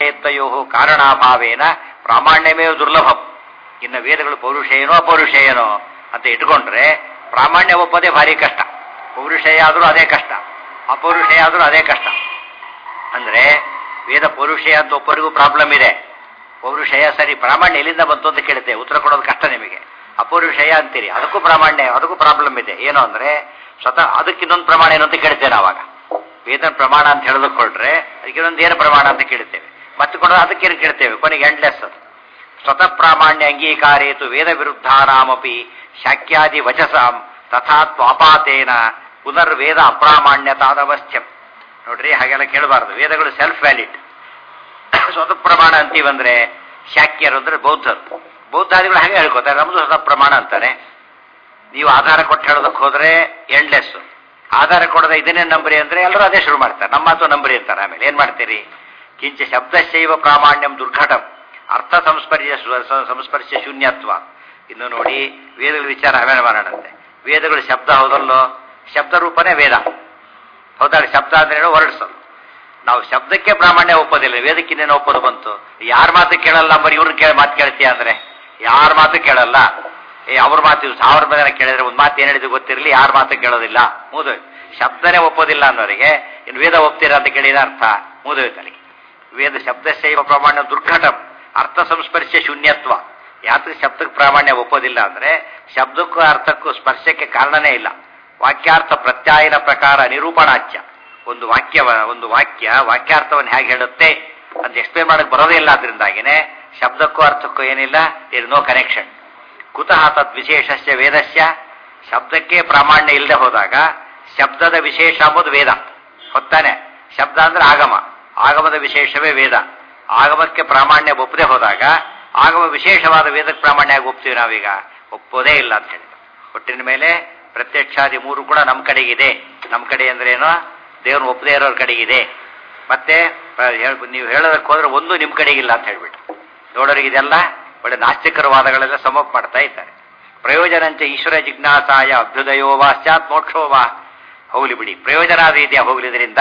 ಪೌರುಷೇತ್ತಯೋ ಕಾರಣಾಭಾವೇನ ಪ್ರಾಮಾಣ್ಯವೇ ದುರ್ಲಭಂ ಇನ್ನು ವೇದಗಳು ಪೌರುಷೇಯನೋ ಅಪೌರುಷೇಯನೋ ಅಂತ ಇಟ್ಕೊಂಡ್ರೆ ಪ್ರಾಮಾಣ್ಯ ಒಪ್ಪೋದೇ ಭಾರಿ ಕಷ್ಟ ಪೌರುಷೇಯ ಆದರೂ ಅದೇ ಕಷ್ಟ ಅಪೌರುಷೇಯ ಆದರೂ ಅದೇ ಕಷ್ಟ ಅಂದ್ರೆ ವೇದ ಪೌರುಷೇಯ ಅಂತ ಒಬ್ಬರಿಗೂ ಪ್ರಾಬ್ಲಮ್ ಇದೆ ಪೌರುಷೇಯ ಸರಿ ಪ್ರಾಮಾಣ್ಯ ಎಲ್ಲಿಂದ ಬಂತು ಅಂತ ಕೇಳುತ್ತೆ ಉತ್ತರ ಕೊಡೋದು ಕಷ್ಟ ನಿಮಗೆ ಅಪೌರುಷೇಯ ಅಂತೀರಿ ಅದಕ್ಕೂ ಪ್ರಾಮಾಣ್ಯ ಅದಕ್ಕೂ ಪ್ರಾಬ್ಲಮ್ ಇದೆ ಏನು ಅಂದ್ರೆ ಸ್ವತಃ ಅದಕ್ಕೆ ಇನ್ನೊಂದು ಪ್ರಮಾಣ ಏನು ಅಂತ ಕೇಳ್ತೇವೆ ನಾವಾಗ ವೇದ ಪ್ರಮಾಣ ಅಂತ ಹೇಳಿದುಕೊಂಡ್ರೆ ಅದಕ್ಕೆ ಇನ್ನೊಂದು ಏನು ಪ್ರಮಾಣ ಅಂತ ಕೇಳ್ತೇವೆ ಮತ್ತೆ ಕೊಡೋದು ಅದಕ್ಕೇನು ಕೇಳ್ತೇವೆ ಕೊನೆಗೆ ಎಂಡ್ಲೆಸ್ ಅದು ಸ್ವತಃ ಪ್ರಾಮಾಣ್ಯ ಅಂಗೀಕಾರೇತು ವೇದ ವಿರುದ್ಧಾನಾಮಪಿ ಶಾಕ್ಯಾದಿ ವಚಸಾಂ ತಥಾ ತ್ವಾಪಾತೇನ ಪುನರ್ವೇದ ಅಪ್ರಾಮಾಣ್ಯತಾದವಸ್ಥ್ಯಂ ನೋಡ್ರಿ ಹಾಗೆಲ್ಲ ಕೇಳಬಾರದು ವೇದಗಳು ಸೆಲ್ಫ್ ವ್ಯಾಲಿಡ್ ಸ್ವತಃ ಪ್ರಮಾಣ ಅಂತೀವಂದ್ರೆ ಶಾಕ್ಯರು ಅಂದ್ರೆ ಬೌದ್ಧರು ಬೌದ್ಧಾದಿಗಳು ಹಾಗೆ ಹೇಳ್ಕೊತಾರೆ ನಮ್ದು ಸ್ವತಃ ಪ್ರಮಾಣ ಅಂತಾನೆ ನೀವು ಆಧಾರ ಕೊಟ್ಟು ಹೇಳೋದಕ್ಕೆ ಹೋದ್ರೆ ಎಂಡ್ಲೆಸ್ ಆಧಾರ ಕೊಡದೆ ಇದನ್ನೇ ನಂಬರಿ ಅಂದ್ರೆ ಎಲ್ಲರೂ ಅದೇ ಶುರು ಮಾಡ್ತಾರೆ ನಮ್ಮ ಮಾತು ನಂಬರಿ ಅಂತಾರೆ ಆಮೇಲೆ ಏನ್ ಮಾಡ್ತೀರಿ ಕಿಂಚ ಶಬ್ದಶೈವ ಪ್ರಾಮಾಣ್ಯಂ ದುರ್ಘಟಂ ಅರ್ಥ ಸಂಸ್ಪರ್ಶ ಶು- ಸಂಸ್ಪರ್ಶ ಶೂನ್ಯತ್ವ ಇನ್ನು ನೋಡಿ ವೇದಗಳ ವಿಚಾರ ಆಮೇಲೆ ಮಾಡೋಣಂತೆ ವೇದಗಳು ಶಬ್ದ ಹೌದಲ್ಲೋ ಶಬ್ದ ರೂಪನೇ ವೇದ ಹೌದಾ ಶಬ್ದ ಅಂದ್ರೆ ವರ್ಡ್ಸ್ ನಾವು ಶಬ್ದಕ್ಕೆ ಪ್ರಾಮಾಣ್ಯ ಒಪ್ಪೋದಿಲ್ಲ ವೇದಕ್ಕೆ ಇನ್ನೇನು ಒಪ್ಪೋದು ಬಂತು ಯಾರ ಮಾತು ಕೇಳಲ್ಲ ಬರೀ ಇವ್ರನ್ನ ಕೇಳಿ ಮಾತು ಕೇಳ್ತೀಯ ಅಂದ್ರೆ ಯಾರ ಮಾತು ಕೇಳಲ್ಲ ಏ ಅವ್ರ ಮಾತು ಇವ್ರು ಸಾವಿರ ಜನ ಕೇಳಿದ್ರೆ ಒಂದು ಮಾತು ಏನ್ ಹೇಳಿದ್ರು ಗೊತ್ತಿರಲಿ ಯಾರ ಮಾತು ಕೇಳೋದಿಲ್ಲ ಮುದು ಶಬ್ದನೇ ಒಪ್ಪೋದಿಲ್ಲ ಅನ್ನೋರಿಗೆ ಇನ್ನು ವೇದ ಒಪ್ತೀರಾ ಅಂತ ಕೇಳಿದ ಅರ್ಥ ಮುದುತ್ತಲ್ಲಿ ವೇದ ಶಬ್ದಶೈವ ಪ್ರಾಮಾಣ್ಯ ದುರ್ಘಟಂ ಅರ್ಥ ಸಂಸ್ಪರ್ಶ ಶೂನ್ಯತ್ವ ಯಾತಕ್ಕೆ ಶಬ್ದಕ್ಕೆ ಪ್ರಾಮಾಣ್ಯ ಒಪ್ಪೋದಿಲ್ಲ ಅಂದ್ರೆ ಶಬ್ದಕ್ಕೂ ಅರ್ಥಕ್ಕೂ ಸ್ಪರ್ಶಕ್ಕೆ ಕಾರಣನೇ ಇಲ್ಲ ವಾಕ್ಯಾರ್ಥ ಪ್ರತ್ಯಾಯನ ಪ್ರಕಾರ ನಿರೂಪಣಾಚ್ಯ ಒಂದು ವಾಕ್ಯ ಒಂದು ವಾಕ್ಯ ವಾಕ್ಯಾರ್ಥವನ್ನು ಹೇಗೆ ಹೇಳುತ್ತೆ ಅಂತ ಎಕ್ಸ್ಪ್ಲೇನ್ ಮಾಡಕ್ ಬರೋದೇ ಇಲ್ಲ ಅದರಿಂದಾಗಿನೇ ಶಬ್ದಕ್ಕೂ ಅರ್ಥಕ್ಕೂ ಏನಿಲ್ಲ ಇರ್ ನೋ ಕನೆಕ್ಷನ್ ಕುತಃ ತದ್ ವಿಶೇಷಸ್ಯ ವೇದಸ್ಯ ಶಬ್ದಕ್ಕೆ ಪ್ರಾಮಾಣ್ಯ ಇಲ್ಲದೆ ಹೋದಾಗ ಶಬ್ದದ ವಿಶೇಷ ಅಂಬುದು ವೇದ ಹೊತ್ತಾನೆ ಶಬ್ದ ಅಂದ್ರೆ ಆಗಮ ಆಗಮದ ವಿಶೇಷವೇ ವೇದ ಆಗಮಕ್ಕೆ ಪ್ರಾಮಾಣ್ಯ ಒಪ್ಪದೆ ಹೋದಾಗ ಆಗಮ ವಿಶೇಷವಾದ ವೇದಕ್ಕೆ ಪ್ರಾಮಾಣ್ಯ ಆಗಿ ಒಪ್ತೀವಿ ನಾವೀಗ ಒಪ್ಪೋದೇ ಇಲ್ಲ ಅಂತ ಹೇಳಿ ಒಟ್ಟಿನ ಮೇಲೆ ಪ್ರತ್ಯಕ್ಷಾದಿ ಮೂರು ಕೂಡ ನಮ್ಮ ಕಡೆಗಿದೆ ನಮ್ಮ ಕಡೆ ಅಂದ್ರೆ ಏನು ದೇವ್ರನ್ನ ಒಪ್ಪದೇ ಇರೋರ ಕಡೆಗಿದೆ ಮತ್ತೆ ಆ, ಹೇಳ್- ನೀವು ಹೇಳೋದಕ್ಕೆ ಹೋದ್ರೆ ಒಂದು ನಿಮ್ಮ ಕಡೆಗಿಲ್ಲ ಅಂತ ಹೇಳ್ಬಿಟ್ಟು ನೋಡೋರಿಗೆ ಇದೆಲ್ಲ ಒಳ್ಳೆ ನಾಸ್ತಿಕರ ವಾದಗಳೆಲ್ಲ ಸಮಪ್ ಮಾಡ್ತಾ ಇದ್ದಾರೆ ಪ್ರಯೋಜನಂಚ ಈಶ್ವರ ಜಿಜ್ಞಾಸಾಯ ಅಭ್ಯುದಯೋ ವಾ ಸ್ಯಾತ್ ಮೋಕ್ಷೋ ವಾ ಹೋಗ್ಲಿ ಬಿಡಿ ಪ್ರಯೋಜನ ಇದೆಯಾ ಹೋಗ್ಲಿದ್ರಿಂದ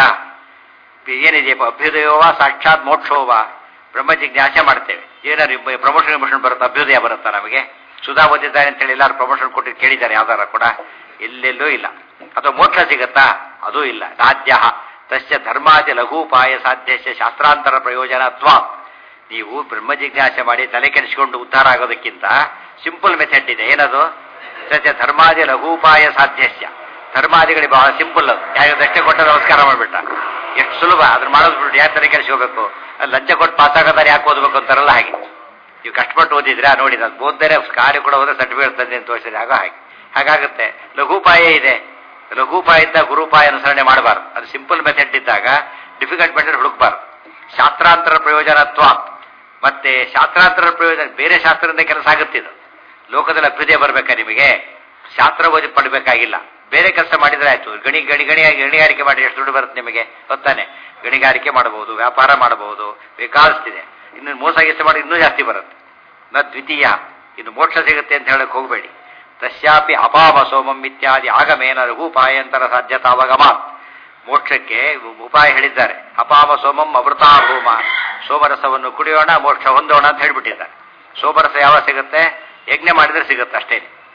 ಏನಿದೆ ಅಭ್ಯುದಯೋವ ಸಾಕ್ಷಾತ್ ಮೋಕ್ಷೋವ ಬ್ರಹ್ಮ ಜಿಜ್ಞಾಸೆ ಮಾಡ್ತೇವೆ ಏನಾರು ಪ್ರಮೋಷನ್ ಪ್ರಮೋಷನ್ ಬರುತ್ತೆ ಅಭ್ಯುದಯ ಬರುತ್ತಾ ನಮಗೆ ಸುಧಾ ಓದಿದ್ದಾರೆ ಅಂತ ಹೇಳಿ ಎಲ್ಲರೂ ಪ್ರಮೋಷನ್ ಕೊಟ್ಟು ಕೇಳಿದ್ದಾರೆ ಯಾವ್ದಾರ ಕೂಡ ಎಲ್ಲೆಲ್ಲೂ ಇಲ್ಲ ಅಥವಾ ಮೋಕ್ಷ ಸಿಗತ್ತಾ ಅದೂ ಇಲ್ಲ ಸಾಧ್ಯ ತಸ್ಯ ಧರ್ಮಾದಿ ಲಘೂಪಾಯ ಸಾಧ್ಯಸ್ಯ ಶಾಸ್ತ್ರಾಂತರ ಪ್ರಯೋಜನತ್ವ ನೀವು ಬ್ರಹ್ಮ ಜಿಜ್ಞಾಸೆ ಮಾಡಿ ತಲೆ ಕೆಡಿಸಿಕೊಂಡು ಉದ್ಧಾರ ಆಗೋದಕ್ಕಿಂತ ಸಿಂಪಲ್ ಮೆಥಡ್ ಇದೆ ಏನದು ಸತ್ಯ ಧರ್ಮಾದಿ ಲಘೂಪಾಯ ಸಾಧ್ಯಸ್ಯ ಧರ್ಮಾದಿಗಳಿಗೆ ಬಹಳ ಸಿಂಪಲ್ ಅದು ಯಾರು ದಷ್ಟೇ ಕೊಟ್ಟ ನಮಸ್ಕಾರ ಮಾಡ್ಬಿಟ್ಟ ಎಷ್ಟು ಸುಲಭ ಅದ್ರ ಮಾಡೋದು ಬಿಟ್ಟು ಯಾಕೆ ತಲೆ ಕೆಡಿಸ್ಕೋಬೇಕು ಅಲ್ಲಿ ಲಂಚ ಕೊಟ್ಟು ಪಾಸ್ ಆಗೋದಾರೆ ಯಾಕೆ ಓದಬೇಕು ಅಂತಾರಲ್ಲ ಹಾಗೆ ನೀವು ಕಷ್ಟಪಟ್ಟು ಓದಿದ್ರೆ ನೋಡಿ ಅದು ಓದ್ದರೆ ಕಾರ್ಯ ಕೂಡ ಹೋದ್ರೆ ಸರ್ಟಿಫಿಕೇಟ್ ತಂದೆ ಅಂತ ತೋರಿಸಿದ್ರೆ ಆಗ ಹಾಗೆ ಹಾಗಾಗುತ್ತೆ ಲಘುಪಾಯ ಇದೆ ಲಘುಪಾಯಿಂದ ಗುರುಪಾಯ ಅನುಸರಣೆ ಮಾಡಬಾರ್ದು ಅದು ಸಿಂಪಲ್ ಮೆಥಡ್ ಇದ್ದಾಗ ಡಿಫಿಕಲ್ಟ್ ಮೆಥಡ್ ಹುಡುಕ್ಬಾರ್ದು ಶಾಸ್ತ್ರಾಂತರ ಪ್ರಯೋಜನತ್ವ ಮತ್ತೆ ಶಾಸ್ತ್ರಾಂತರ ಪ್ರಯೋಜನ ಬೇರೆ ಶಾಸ್ತ್ರದಿಂದ ಕೆಲಸ ಆಗುತ್ತಿದ್ದು ಲೋಕದಲ್ಲಿ ಅಭ್ಯುದಯ ಬರ್ಬೇಕಾ ನಿಮಗೆ ಶಾಸ್ತ್ರ ಓದಿ ಪಡಬೇಕಾಗಿಲ್ಲ ಬೇರೆ ಕೆಲಸ ಮಾಡಿದ್ರೆ ಆಯ್ತು ಗಣಿ ಗಣಿ ಗಣಿ ಗಣಿಗಾರಿಕೆ ಮಾಡಿ ಎಷ್ಟು ದುಡ್ಡು ಬರುತ್ತೆ ನಿಮಗೆ ಗೊತ್ತಾನೆ ಗಣಿಗಾರಿಕೆ ಮಾಡಬಹುದು ವ್ಯಾಪಾರ ಮಾಡಬಹುದು ಬೇಕಾದಷ್ಟಿದೆ ಇನ್ನು ಮೋಸ ಗೀಸ ಮಾಡಿ ಇನ್ನೂ ಜಾಸ್ತಿ ಬರುತ್ತೆ ನ ದ್ವಿತೀಯ ಇನ್ನು ಮೋಕ್ಷ ಸಿಗುತ್ತೆ ಅಂತ ಹೇಳಕ್ ಹೋಗಬೇಡಿ ತಸ್ಯಾಪಿ ಅಪಾಮ ಸೋಮಂ ಇತ್ಯಾದಿ ಆಗಮೇನ ರಘುಪಾಯಂತರ ಸಾಧ್ಯತಾವಗಮಾತ್ ಮೋಕ್ಷಕ್ಕೆ ಉಪಾಯ ಹೇಳಿದ್ದಾರೆ ಅಪಾಮ ಸೋಮಂ ಅಮೃತಾಭೂಮ ಸೋಮರಸವನ್ನು ಕುಡಿಯೋಣ ಮೋಕ್ಷ ಹೊಂದೋಣ ಅಂತ ಹೇಳ್ಬಿಟ್ಟಿದ್ದಾರೆ ಸೋಮರಸ ಯಾವಾಗ ಸಿಗುತ್ತೆ ಯಜ್ಞ ಮಾಡಿದ್ರೆ ಸಿಗುತ್ತೆ ಅಷ್ಟೇ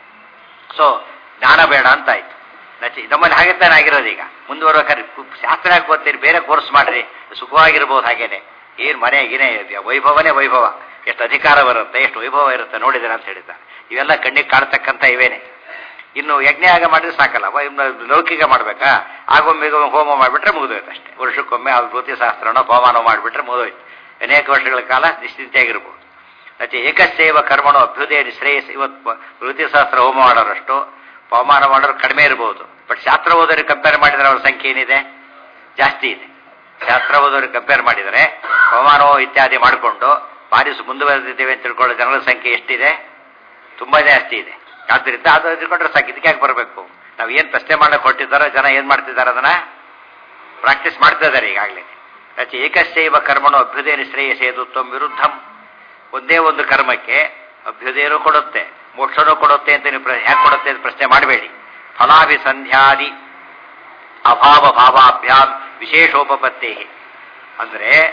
ಸೊ ಜ್ಞಾನ ಬೇಡ ಅಂತ ಆಯ್ತು ನಚಿ ನಮ್ಮಲ್ಲಿ ಹಾಗೆ ತಾನೇ ಆಗಿರೋದು ಈಗ ಮುಂದುವರ್ಬೇಕಾದ್ರೆ ಶಾಸ್ತ್ರ ಯಾಕೆ ಓದ್ತೀರಿ ಬೇರೆ ಕೋರ್ಸ್ ಮಾಡ್ರಿ ಸುಖವಾಗಿರ್ಬೋದು ಹಾಗೇನೆ ಏನ್ ಮನೆ ಗಿನೇ ಇದೆಯಾ ವೈಭವನೇ ವೈಭವ ಎಷ್ಟು ಅಧಿಕಾರ ಬರುತ್ತೆ ಎಷ್ಟು ವೈಭವ ಇರುತ್ತೆ ನೋಡಿದ್ರೆ ಅಂತ ಹೇಳಿದ್ದಾರೆ ಇವೆಲ್ಲ ಕಣ್ಣಿಗೆ ಕಾಣ್ತಕ್ಕಂಥ ಇವೇನೆ ಇನ್ನು ಯಜ್ಞ ಆಗ ಮಾಡಿದ್ರೆ ಸಾಕಲ್ಲ ವ- ಇನ್ನು ಲೌಕಿಕ ಮಾಡ್ಬೇಕಾ ಆಗೊಮ್ಮೆ ಈಗೊಮ್ಮೆ ಹೋಮ ಮಾಡಿಬಿಟ್ರೆ ಮುಗಿದೋಯ್ತು ಅಷ್ಟೇ ವರ್ಷಕ್ಕೊಮ್ಮೆ ಅದು ಜ್ಯೋತಿಶಾಸ್ತ್ರನೋ ಹೋಮಾನೋ ಮಾಡಿಬಿಟ್ರೆ ಮುಗಿದೋಯ್ತು ಅನೇಕ ವರ್ಷಗಳ ಕಾಲ ನಿಶ್ಚಿಂತೆಯಾಗಿರ್ಬೋದು ಮತ್ತೆ ಏಕಸ್ಯವ ಕರ್ಮಣೋ ಅಭ್ಯುದಯ ಶ್ರೇಯಸ್ ಇವತ್ತು ಜ್ಯೋತಿಶಾಸ್ತ್ರ ಹೋಮ ಮಾಡೋರಷ್ಟು ಪವಮಾನ ಮಾಡೋರು ಕಡಿಮೆ ಇರಬಹುದು ಬಟ್ ಶಾಸ್ತ್ರ ಓದೋರಿಗೆ ಕಂಪೇರ್ ಮಾಡಿದ್ರೆ ಅವ್ರ ಸಂಖ್ಯೆ ಏನಿದೆ ಜಾಸ್ತಿ ಇದೆ ಶಾಸ್ತ್ರ ಓದೋರಿಗೆ ಕಂಪೇರ್ ಮಾಡಿದರೆ ಪವಮಾನೋ ಇತ್ಯಾದಿ ಮಾಡಿಕೊಂಡು ಭಾರಿ ಸು- ಮುಂದುವರೆದಿದ್ದೇವೆ ಅಂತ ತಿಳ್ಕೊಳ್ಳೋ ಜನರ ಸಂಖ್ಯೆ ಎಷ್ಟಿದೆ ತುಂಬಾ ಜಾಸ್ತಿ ಇದೆ ಆದ್ದರಿಂದ ಅದು ತಿಳ್ಕೊಂಡ್ರೆ ಸಾಕು ಇದಕ್ಕೆ ಯಾಕೆ ಬರಬೇಕು ನಾವು ಏನ್ ಪ್ರಶ್ನೆ ಮಾಡಕ್ ಹೊರಟಿದ್ದಾರೋ ಜನ ಏನ್ ಮಾಡ್ತಿದ್ದಾರೆ ಅದನ್ನ ಪ್ರಾಕ್ಟೀಸ್ ಮಾಡ್ತಾ ಇದ್ದಾರೆ ಈಗಾಗಲೇ ರಚೆ ಏಕಸ್ಯೈವ ಕರ್ಮಣೋ ಅಭ್ಯುದಯ ಶ್ರೇಯಸೇದು ತ್ವಂ ವಿರುದ್ಧಂ ಒಂದೇ ಒಂದು ಕರ್ಮಕ್ಕೆ ಅಭ್ಯುದಯನೂ ಕೊಡುತ್ತೆ ಮೋಕ್ಷನೂ ಕೊಡುತ್ತೆ ಅಂತ ನೀವು ಪ್ರ- ಯಾಕೆ ಕೊಡುತ್ತೆ ಅಂತ ಪ್ರಶ್ನೆ ಮಾಡಬೇಡಿ ಫಲಾಭಿಸಂಧ್ಯಾದಿ ಅಭಾವ ಭಾವಾಭ್ಯಾಮ್ ವಿಶೇಷೋಪಪತ್ತೇ ಅಂದ್ರೆ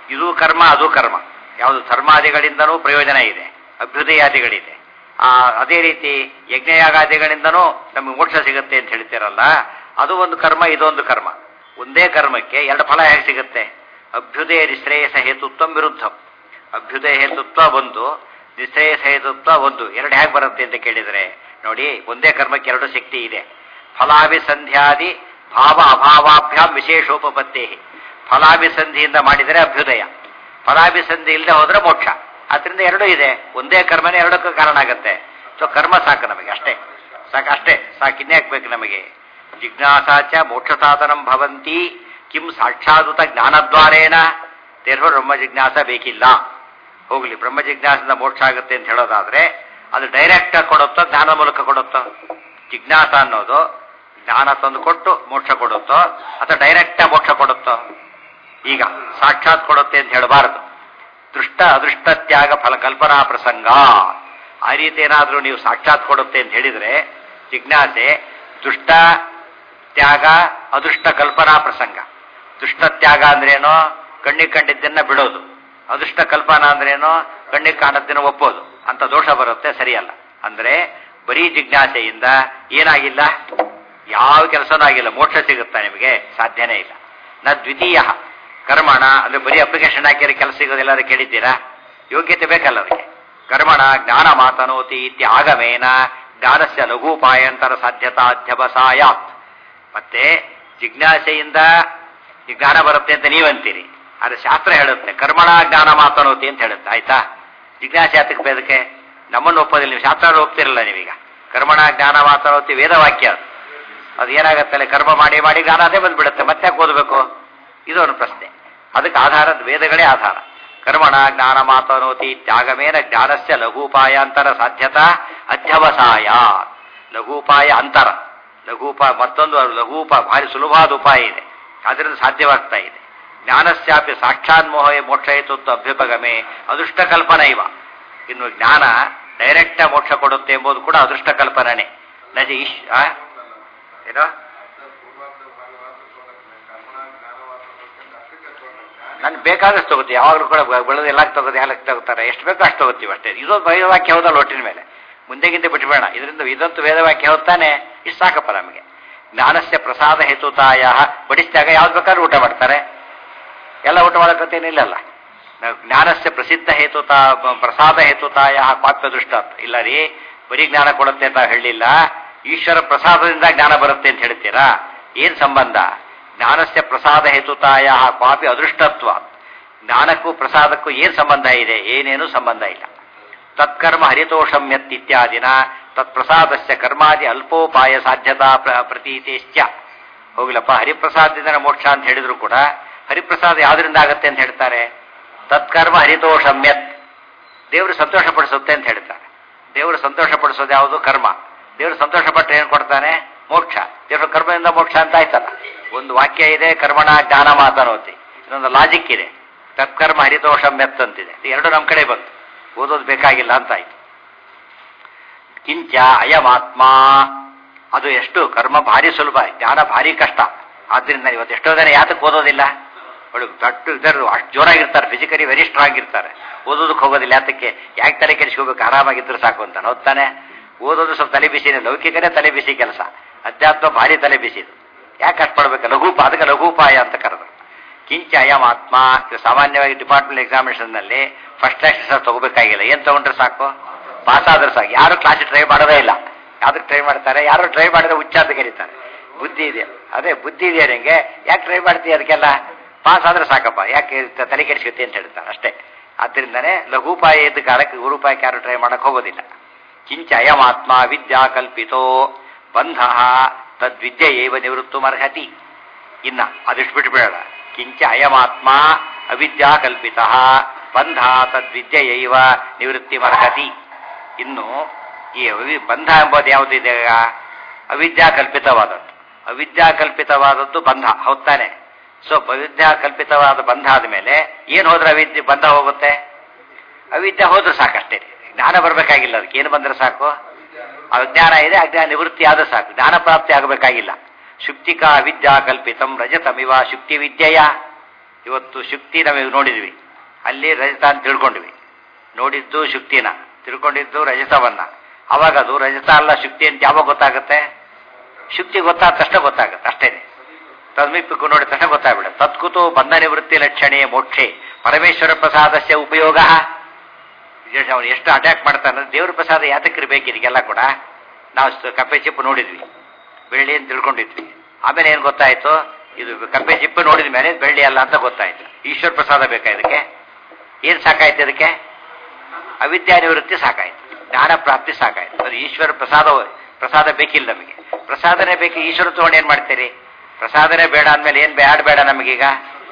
ಇದು ಕರ್ಮ ಅದು ಕರ್ಮ ಯಾವುದು ಧರ್ಮಾದಿಗಳಿಂದನೂ ಪ್ರಯೋಜನ ಇದೆ ಅಭ್ಯುದಯಾದಿಗಳಿದೆ ಆ ಅದೇ ರೀತಿ ಯಜ್ಞಯಾಗಾದಿಗಳಿಂದನೂ ನಮಗೆ ಮೋಕ್ಷ ಸಿಗುತ್ತೆ ಅಂತ ಹೇಳ್ತೀರಲ್ಲ ಅದು ಒಂದು ಕರ್ಮ ಇದೊಂದು ಕರ್ಮ ಒಂದೇ ಕರ್ಮಕ್ಕೆ ಎರಡು ಫಲ ಹೇಗೆ ಸಿಗುತ್ತೆ ಅಭ್ಯುದಯ ನಿಶ್ರೇಯಸ ಹೇತುತ್ವ ವಿರುದ್ಧ ಅಭ್ಯುದಯ ಹೇತುತ್ವ ಒಂದು ನಿಶ್ರೇಯಸ ಹೇತುತ್ವ ಒಂದು ಎರಡು ಹೇಗೆ ಬರುತ್ತೆ ಅಂತ ಕೇಳಿದರೆ ನೋಡಿ ಒಂದೇ ಕರ್ಮಕ್ಕೆ ಎರಡು ಶಕ್ತಿ ಇದೆ ಫಲಾಭಿಸಂಧ್ಯಾದಿ ಭಾವ ಅಭಾವಾಭ್ಯಾಂ ವಿಶೇಷೋಪಪತ್ತೇ ಫಲಾಭಿಸಂಧಿಯಿಂದ ಮಾಡಿದರೆ ಅಭ್ಯುದಯ ಫಲಾಭಿಸಂಧಿ ಇಲ್ಲದೆ ಹೋದ್ರೆ ಮೋಕ್ಷ ಆದ್ರಿಂದ ಎರಡೂ ಇದೆ ಒಂದೇ ಕರ್ಮನೇ ಎರಡಕ್ಕೂ ಕಾರಣ ಆಗುತ್ತೆ ಸೊ ಕರ್ಮ ಸಾಕು ನಮಗೆ ಅಷ್ಟೇ ಸಾಕು ಅಷ್ಟೇ ಸಾಕು ಇನ್ನೇ ಹಾಕ್ಬೇಕು ನಮಗೆ ಜಿಜ್ಞಾಸಾಚ ಮೋಕ್ಷ ಸಾಧನಂ ಭವಂತಿ ಕಿಂ ಸಾಕ್ಷಾದುತ ಜ್ಞಾನದ್ವಾರೇಣ ದೇರ್ವ ಬ್ರಹ್ಮ ಜಿಜ್ಞಾಸ ಬೇಕಿಲ್ಲ ಹೋಗ್ಲಿ ಬ್ರಹ್ಮ ಜಿಜ್ಞಾಸದಿಂದ ಮೋಕ್ಷ ಆಗುತ್ತೆ ಅಂತ ಹೇಳೋದಾದ್ರೆ ಅದು ಡೈರೆಕ್ಟ್ ಆಗಿ ಕೊಡುತ್ತೋ ಜ್ಞಾನ ಮೂಲಕ ಕೊಡುತ್ತೋ ಜಿಜ್ಞಾಸ ಅನ್ನೋದು ಜ್ಞಾನ ತಂದು ಕೊಟ್ಟು ಮೋಕ್ಷ ಕೊಡುತ್ತೋ ಅಥವಾ ಡೈರೆಕ್ಟ್ ಆಗಿ ಮೋಕ್ಷ ಕೊಡುತ್ತೋ ಈಗ ಸಾಕ್ಷಾತ್ ಕೊಡುತ್ತೆ ಅಂತ ಹೇಳಬಾರದು ದೃಷ್ಟ ಅದೃಷ್ಟ ತ್ಯಾಗ ಫಲ ಕಲ್ಪನಾ ಪ್ರಸಂಗ ಆ ರೀತಿ ಏನಾದರೂ ನೀವು ಸಾಕ್ಷಾತ್ ಕೊಡುತ್ತೆ ಅಂತ ಹೇಳಿದ್ರೆ ಜಿಜ್ಞಾಸೆ ದುಷ್ಟ ತ್ಯಾಗ ಅದೃಷ್ಟ ಕಲ್ಪನಾ ಪ್ರಸಂಗ ದುಷ್ಟ ತ್ಯಾಗ ಅಂದ್ರೇನೋ ಕಣ್ಣಿಗೆ ಕಂಡಿದ್ದನ್ನ ಬಿಡೋದು ಅದೃಷ್ಟ ಕಲ್ಪನಾ ಅಂದ್ರೇನೋ ಕಣ್ಣಿಗೆ ಕಾಣದ್ದನ್ನ ಒಪ್ಪೋದು ಅಂತ ದೋಷ ಬರುತ್ತೆ ಸರಿಯಲ್ಲ ಅಂದ್ರೆ ಬರೀ ಜಿಜ್ಞಾಸೆಯಿಂದ ಏನಾಗಿಲ್ಲ ಯಾವ ಕೆಲಸನೂ ಆಗಿಲ್ಲ ಮೋಕ್ಷ ಸಿಗುತ್ತಾ ನಿಮಗೆ ಸಾಧ್ಯನೇ ಇಲ್ಲ ನ ದ್ವಿತೀಯ ಕರ್ಮಣ ಅಂದ್ರೆ ಬರೀ ಅಪ್ಲಿಕೇಶನ್ ಹಾಕಿದ್ರೆ ಕೆಲಸ ಸಿಗೋದೆಲ್ಲರೂ ಕೇಳಿದ್ದೀರಾ ಯೋಗ್ಯತೆ ಬೇಕಲ್ಲ ಅದಕ್ಕೆ ಕರ್ಮಣ ಜ್ಞಾನ ಮಾತನೋತಿ ಇತ್ಯ ಆಗಮೇನ ಜ್ಞಾನಸ್ಯ ಲಘೂಪಾಯಂತರ ಸಾಧ್ಯತಾ ಅಧ್ಯವಸಾಯಾತ್ ಮತ್ತೆ ಜಿಜ್ಞಾಸೆಯಿಂದ ಈ ಜ್ಞಾನ ಬರುತ್ತೆ ಅಂತ ನೀವಂತೀರಿ ಆದ್ರೆ ಶಾಸ್ತ್ರ ಹೇಳುತ್ತೆ ಕರ್ಮಣ ಜ್ಞಾನ ಮಾತನೋತಿ ಅಂತ ಹೇಳುತ್ತೆ ಆಯ್ತಾ ಜಿಜ್ಞಾಸೆ ಯಾತಕ್ಕೆ ಬೇದಕ್ಕೆ ನಮ್ಮನ್ನು ಒಪ್ಪೋದಿಲ್ಲ ನೀವು ಶಾಸ್ತ್ರ ಒಪ್ತಿರಲ್ಲ ನೀವೀಗ ಕರ್ಮಣ ಜ್ಞಾನ ಮಾತನೋತಿ ವೇದವಾಕ್ಯ ಅದು ಅದು ಏನಾಗತ್ತಲ್ಲ ಕರ್ಮ ಮಾಡಿ ಮಾಡಿ ಜ್ಞಾನ ಅದೇ ಬಂದ್ಬಿಡುತ್ತೆ ಮತ್ತೆ ಯಾಕೆ ಓದಬೇಕು ಇದು ಒಂದು ಪ್ರಶ್ನೆ ಅದಕ್ಕೆ ಆಧಾರ ವೇದಗಳೇ ಆಧಾರ ಕರ್ಮಣ ಜ್ಞಾನ ಮಾತನೋತಿ ತ್ಯಾಗಮೇನ ಜ್ಞಾನಸ್ಯ ಲಘೂಪಾಯಾಂತರ ಸಾಧ್ಯತಾ ಅಧ್ಯವಸಾಯ ಲಘೂಪಾಯ ಅಂತರ ಲಘೂಪಾಯ ಮತ್ತೊಂದು ಲಘೂಪ ಭಾರಿ ಸುಲಭವಾದ ಉಪಾಯ ಇದೆ ಅದರಿಂದ ಸಾಧ್ಯವಾಗ್ತಾ ಇದೆ ಜ್ಞಾನಸ್ಯಾಪಿ ಸಾಕ್ಷಾನ್ಮೋಹ ಮೋಕ್ಷಯಿತು ಅಭ್ಯುಪಗಮೆ ಅದೃಷ್ಟ ಕಲ್ಪನ ಇವ ಇನ್ನು ಜ್ಞಾನ ಡೈರೆಕ್ಟ್ ಮೋಕ್ಷ ಕೊಡುತ್ತೆ ಎಂಬುದು ಕೂಡ ಅದೃಷ್ಟ ಕಲ್ಪನೆ ನಜ ಈಶ್ ಆ? ಏನೋ ನಾನು ಬೇಕಾದಷ್ಟು ತಗೋತೀವಿ ಯಾವಾಗಲೂ ಕೂಡ ಬೆಳೆದು ಎಲ್ಲ ತಗೋದು ಎಲ್ಲ ತಗೋತಾರೆ ಎಷ್ಟು ಬೇಕೋ ಅಷ್ಟು ತಗೋತೀವಿ ಅಷ್ಟೇ ಇದೊಂದು ವೇದವಾಕ್ಯ ಹೋದಲ್ಲ ಒಟ್ಟಿನ ಮೇಲೆ ಮುಂದೆಗಿಂತ ಬಿಟ್ಬೇಡ ಇದರಿಂದ ಇದಂತೂ ವೇದವಾಕ್ಯ ಹೋಗ್ತಾನೆ ಇಷ್ಟು ಸಾಕಪ್ಪ ನಮಗೆ ಜ್ಞಾನಸ್ಯ ಪ್ರಸಾದ ಹೇತುತಾಯ ಬಡಿಸಿದಾಗ ಯಾವ್ದು ಬೇಕಾದ್ರೂ ಊಟ ಮಾಡ್ತಾರೆ ಎಲ್ಲ ಊಟ ಮಾಡೋಕತ್ತೇನಿಲ್ಲಲ್ಲ ನಾವು ಜ್ಞಾನಸ್ಯ ಪ್ರಸಿದ್ಧ ಹೇತುತ ಪ್ರಸಾದ ಹೇತುತಾಯ ಪಾಪ್ಯ ದೃಷ್ಟ ಇಲ್ಲ ರೀ ಬರೀ ಜ್ಞಾನ ಕೊಡುತ್ತೆ ಅಂತ ಹೇಳಿಲ್ಲ ಈಶ್ವರ ಪ್ರಸಾದದಿಂದ ಜ್ಞಾನ ಬರುತ್ತೆ ಅಂತ ಹೇಳ್ತೀರಾ ಏನ್ ಸಂಬಂಧ ಜ್ಞಾನಸ್ಯ ಪ್ರಸಾದ ಹೇತುತಾಯ ಪಾಪಿ ಅದೃಷ್ಟತ್ವ ಜ್ಞಾನಕ್ಕೂ ಪ್ರಸಾದಕ್ಕೂ ಏನ್ ಸಂಬಂಧ ಇದೆ ಏನೇನು ಸಂಬಂಧ ಇಲ್ಲ ತತ್ಕರ್ಮ ಹರಿತೋಷಮ್ಯತ್ ಇತ್ಯಾದಿನ ತತ್ಪ್ರಸಾದಸ್ಯ ಕರ್ಮಾದಿ ಅಲ್ಪೋಪಾಯ ಸಾಧ್ಯತಾ ಪ್ರ- ಪ್ರತೀತೇಶ್ಚ ಹೋಗ್ಲಪ್ಪ ಹರಿಪ್ರಸಾದದಿಂದ ಮೋಕ್ಷ ಅಂತ ಹೇಳಿದ್ರು ಕೂಡ ಹರಿಪ್ರಸಾದ ಯಾವ್ದ್ರಿಂದ ಆಗತ್ತೆ ಅಂತ ಹೇಳ್ತಾರೆ ತತ್ಕರ್ಮ ಹರಿತೋಷಮ್ಯತ್ ದೇವರು ಸಂತೋಷ ಪಡಿಸುತ್ತೆ ಅಂತ ಹೇಳ್ತಾರೆ ದೇವರು ಸಂತೋಷ ಪಡಿಸೋದು ಯಾವುದು ಕರ್ಮ ದೇವರು ಸಂತೋಷ ಪಟ್ಟರೆ ಏನು ಕೊಡ್ತಾನೆ ಮೋಕ್ಷ ದೇವರ ಕರ್ಮದಿಂದ ಮೋಕ್ಷ ಅಂತ ಆಯ್ತಲ್ಲ ಒಂದು ವಾಕ್ಯ ಇದೆ ಕರ್ಮಣ ಜ್ಞಾನ ಮಾತನೋತಿ ಇನ್ನೊಂದು ಲಾಜಿಕ್ ಇದೆ ತತ್ಕರ್ಮ ಹರಿತೋಷಮ್ಯತ್ ಅಂತಿದೆ ಇದು ಎರಡು ನಮ್ಮ ಕಡೆ ಬಂತು ಓದೋದು ಬೇಕಾಗಿಲ್ಲ ಅಂತ ಆಯ್ತು ಕಿಂಚ ಅಯಮಾತ್ಮ ಅದು ಎಷ್ಟು ಕರ್ಮ ಭಾರಿ ಸುಲಭ ಜ್ಞಾನ ಭಾರಿ ಕಷ್ಟ ಆದ್ರಿಂದ ಇವತ್ತು ಎಷ್ಟೋ ಜನ ಯಾತಕ್ಕೆ ಓದೋದಿಲ್ಲ ಒಳ್ಳೆ ದೊಡ್ಡ ಇದ್ದರು ಅಷ್ಟು ಜೋರಾಗಿರ್ತಾರೆ ಫಿಸಿಕಲಿ ವೆರಿ ಸ್ಟ್ರಾಂಗ್ ಇರ್ತಾರೆ ಓದೋದಕ್ಕೆ ಹೋಗೋದಿಲ್ಲ ಯಾತಕ್ಕೆ ಯಾಕೆ ತಲೆ ಕೆಡಿಸ್ಕೋಬೇಕು ಆರಾಮಾಗಿದ್ರೆ ಸಾಕು ಅಂತ ಓದ್ತಾನೆ ಓದೋದು ಸ್ವಲ್ಪ ತಲೆ ಬಿಸಿನೇ ಲೌಕಿಕನೇ ತಲೆ ಬಿಸಿ ಕೆಲಸ ಅಧ್ಯಾತ್ಮ ಭಾರಿ ತಲೆ ಬಿಸಿದು ಯಾಕೆ ಕಷ್ಟ ಪಡ್ಬೇಕು ಲಘೂಪ ಅದಕ್ಕೆ ಲಘೂಪಾಯ ಅಂತ ಕರೆದ್ರು ಕಿಂಚ ಅಯಮಾತ್ಮ ಇದು ಸಾಮಾನ್ಯವಾಗಿ ಡಿಪಾರ್ಟ್ಮೆಂಟ್ ಎಕ್ಸಾಮಿನೇಷನ್ ನಲ್ಲಿ ಫಸ್ಟ್ ಕ್ಲಾಸ್ ಸಹ ತಗೋಬೇಕಾಗಿಲ್ಲ ಏನ್ ತಗೊಂಡ್ರೆ ಸಾಕು ಪಾಸ್ ಆದ್ರೆ ಸಾಕು ಯಾರು ಕ್ಲಾಸ್ ಟ್ರೈ ಮಾಡೋದೇ ಇಲ್ಲ ಯಾವ್ದಕ್ಕೆ ಟ್ರೈ ಮಾಡ್ತಾರೆ ಯಾರು ಟ್ರೈ ಮಾಡಿದ್ರೆ ಹುಚ್ಚ ಅಂತ ಕರೀತಾರೆ ಬುದ್ಧಿ ಇದೆ ಅದೇ ಬುದ್ಧಿ ಇದೆ ನಿಂಗೆ ಯಾಕೆ ಟ್ರೈ ಮಾಡ್ತೀಯ ಅದಕ್ಕೆಲ್ಲ ಪಾಸ್ ಆದ್ರೆ ಸಾಕಪ್ಪ ಯಾಕೆ ತ- ತಲೆ ಕೆಡಿಸುತ್ತೆ ಅಂತ ಹೇಳ್ತಾರೆ ಅಷ್ಟೇ ಆದ್ರಿಂದನೇ ಲಘೂಪಾಯ ಇದ್ದ ಕಾಲಕ್ಕೆ ಗುರುಪಾಯಕ್ಕೆ ಯಾರು ಟ್ರೈ ಮಾಡಕ್ ಹೋಗೋದಿಲ್ಲ ಕಿಂಚ ಅಯಮಾತ್ಮ ವಿದ್ಯಾ ಕಲ್ಪಿತೋ ಬಂಧ ತದ್ವಿದ್ಯೆ ಏವ ನಿವೃತ್ತುಮರ್ಹತಿ ಇನ್ನ ಅದಿಷ್ಟು ಬಿಟ್ಬೇಡ ಕಿಂಚ ಅಯಮಾತ್ಮ ಅವಿದ್ಯಾ ಕಲ್ಪಿತ ಬಂಧ ತದ್ವಿದ್ಯೆಯೈವ ನಿವೃತ್ತಿಮರ್ಹತಿ ಇನ್ನು ಈ ಅವಿ- ಬಂಧ ಎಂಬುದು ಯಾವುದಿದೆ ಈಗ ಅವಿದ್ಯಾ ಕಲ್ಪಿತವಾದದ್ದು ಅವಿದ್ಯಾ ಕಲ್ಪಿತವಾದದ್ದು ಬಂಧ ಹೌದಾನೆ ಸೊ ಅವಿದ್ಯಾ ಕಲ್ಪಿತವಾದ ಬಂಧ ಆದ್ಮೇಲೆ ಏನ್ ಹೋದ್ರೆ ಅವಿದ್ಯೆ ಬಂಧ ಹೋಗುತ್ತೆ ಅವಿದ್ಯೆ ಹೋದ್ರೆ ಸಾಕಷ್ಟೇ ಜ್ಞಾನ ಬರಬೇಕಾಗಿಲ್ಲ ಅದಕ್ಕೆ ಏನು ಬಂದ್ರೆ ಸಾಕು ಅಜ್ಞಾನ ಇದೆ ಅಜ್ಞಾನ ನಿವೃತ್ತಿ ಆದ್ರೆ ಸಾಕು ಜ್ಞಾನ ಪ್ರಾಪ್ತಿ ಆಗಬೇಕಾಗಿಲ್ಲ ಶುಕ್ತಿಕಾ ಅವಿದ್ಯಾ ಕಲ್ಪಿತಂ ರಜತಮಿವ ಶುಕ್ತಿ ವಿದ್ಯೆಯ ಇವತ್ತು ಶುಕ್ತಿ ನಮಗೆ ನೋಡಿದ್ವಿ ಅಲ್ಲಿ ರಜತ ಅಂತ ತಿಳ್ಕೊಂಡ್ವಿ ನೋಡಿದ್ದು ಶುಕ್ತಿನ ತಿಳ್ಕೊಂಡಿದ್ದು ರಜತವನ್ನ ಅವಾಗ ಅದು ರಜತ ಅಲ್ಲ ಶುಕ್ತಿ ಅಂತ ಯಾವಾಗ ಗೊತ್ತಾಗುತ್ತೆ ಶುಕ್ತಿ ಗೊತ್ತಾದ ತಕ್ಷಣ ಗೊತ್ತಾಗುತ್ತೆ ಅಷ್ಟೇನೆ ತದ್ಮಿಪ್ಪಕ್ಕೂ ನೋಡಿದ ತಕ್ಷಣ ಗೊತ್ತಾಗ್ಬಿಡುತ್ತೆ ತತ್ಕುತು ಬಂಧ ನಿವೃತ್ತಿ ಲಕ್ಷಣೆ ಮೋಕ್ಷೆ ಪರಮೇಶ್ವರ ಪ್ರಸಾದಸ್ಯ ಉಪಯೋಗ ವಿಶೇಷ ಅವನು ಎಷ್ಟು ಅಟ್ಯಾಕ್ ಮಾಡ್ತಾನೆ ದೇವ್ರ ಪ್ರಸಾದ ಯಾತಕ್ಕಿರ್ ಬೇಕು ಇದಕ್ಕೆಲ್ಲ ಕೂಡ ನಾವು ಸ- ಕಪ್ಪೆ ಚಿಪ್ಪು ನೋಡಿದ್ವಿ ಬೆಳ್ಳಿ ಅಂತ ತಿಳ್ಕೊಂಡಿದ್ವಿ ಆಮೇಲೆ ಏನು ಗೊತ್ತಾಯ್ತು ಇದು ಕಪ್ಪೆ ಚಿಪ್ಪು ನೋಡಿದ ಮೇಲೆ ಬೆಳ್ಳಿ ಅಲ್ಲ ಅಂತ ಗೊತ್ತಾಯ್ತು ಈಶ್ವರ ಪ್ರಸಾದ ಬೇಕಾ ಇದಕ್ಕೆ ಏನು ಸಾಕಾಯ್ತು ಇದಕ್ಕೆ ಅವಿದ್ಯಾ ನಿವೃತ್ತಿ ಸಾಕಾಯ್ತು ಜ್ಞಾನ ಪ್ರಾಪ್ತಿ ಸಾಕಾಯ್ತು ಅದು ಈಶ್ವರ ಪ್ರಸಾದ ಪ್ರಸಾದ ಬೇಕಿಲ್ಲ ನಮಗೆ ಪ್ರಸಾದನೆ ಬೇಕು ಈಶ್ವರ ತಗೊಂಡು ಏನ್ ಮಾಡ್ತೀರಿ ಪ್ರಸಾದನೆ ಬೇಡ ಅಂದ್ಮೇಲೆ ಏನ್ ಬ್ಯಾಡ್ ಬೇಡ ನಮಗೀಗ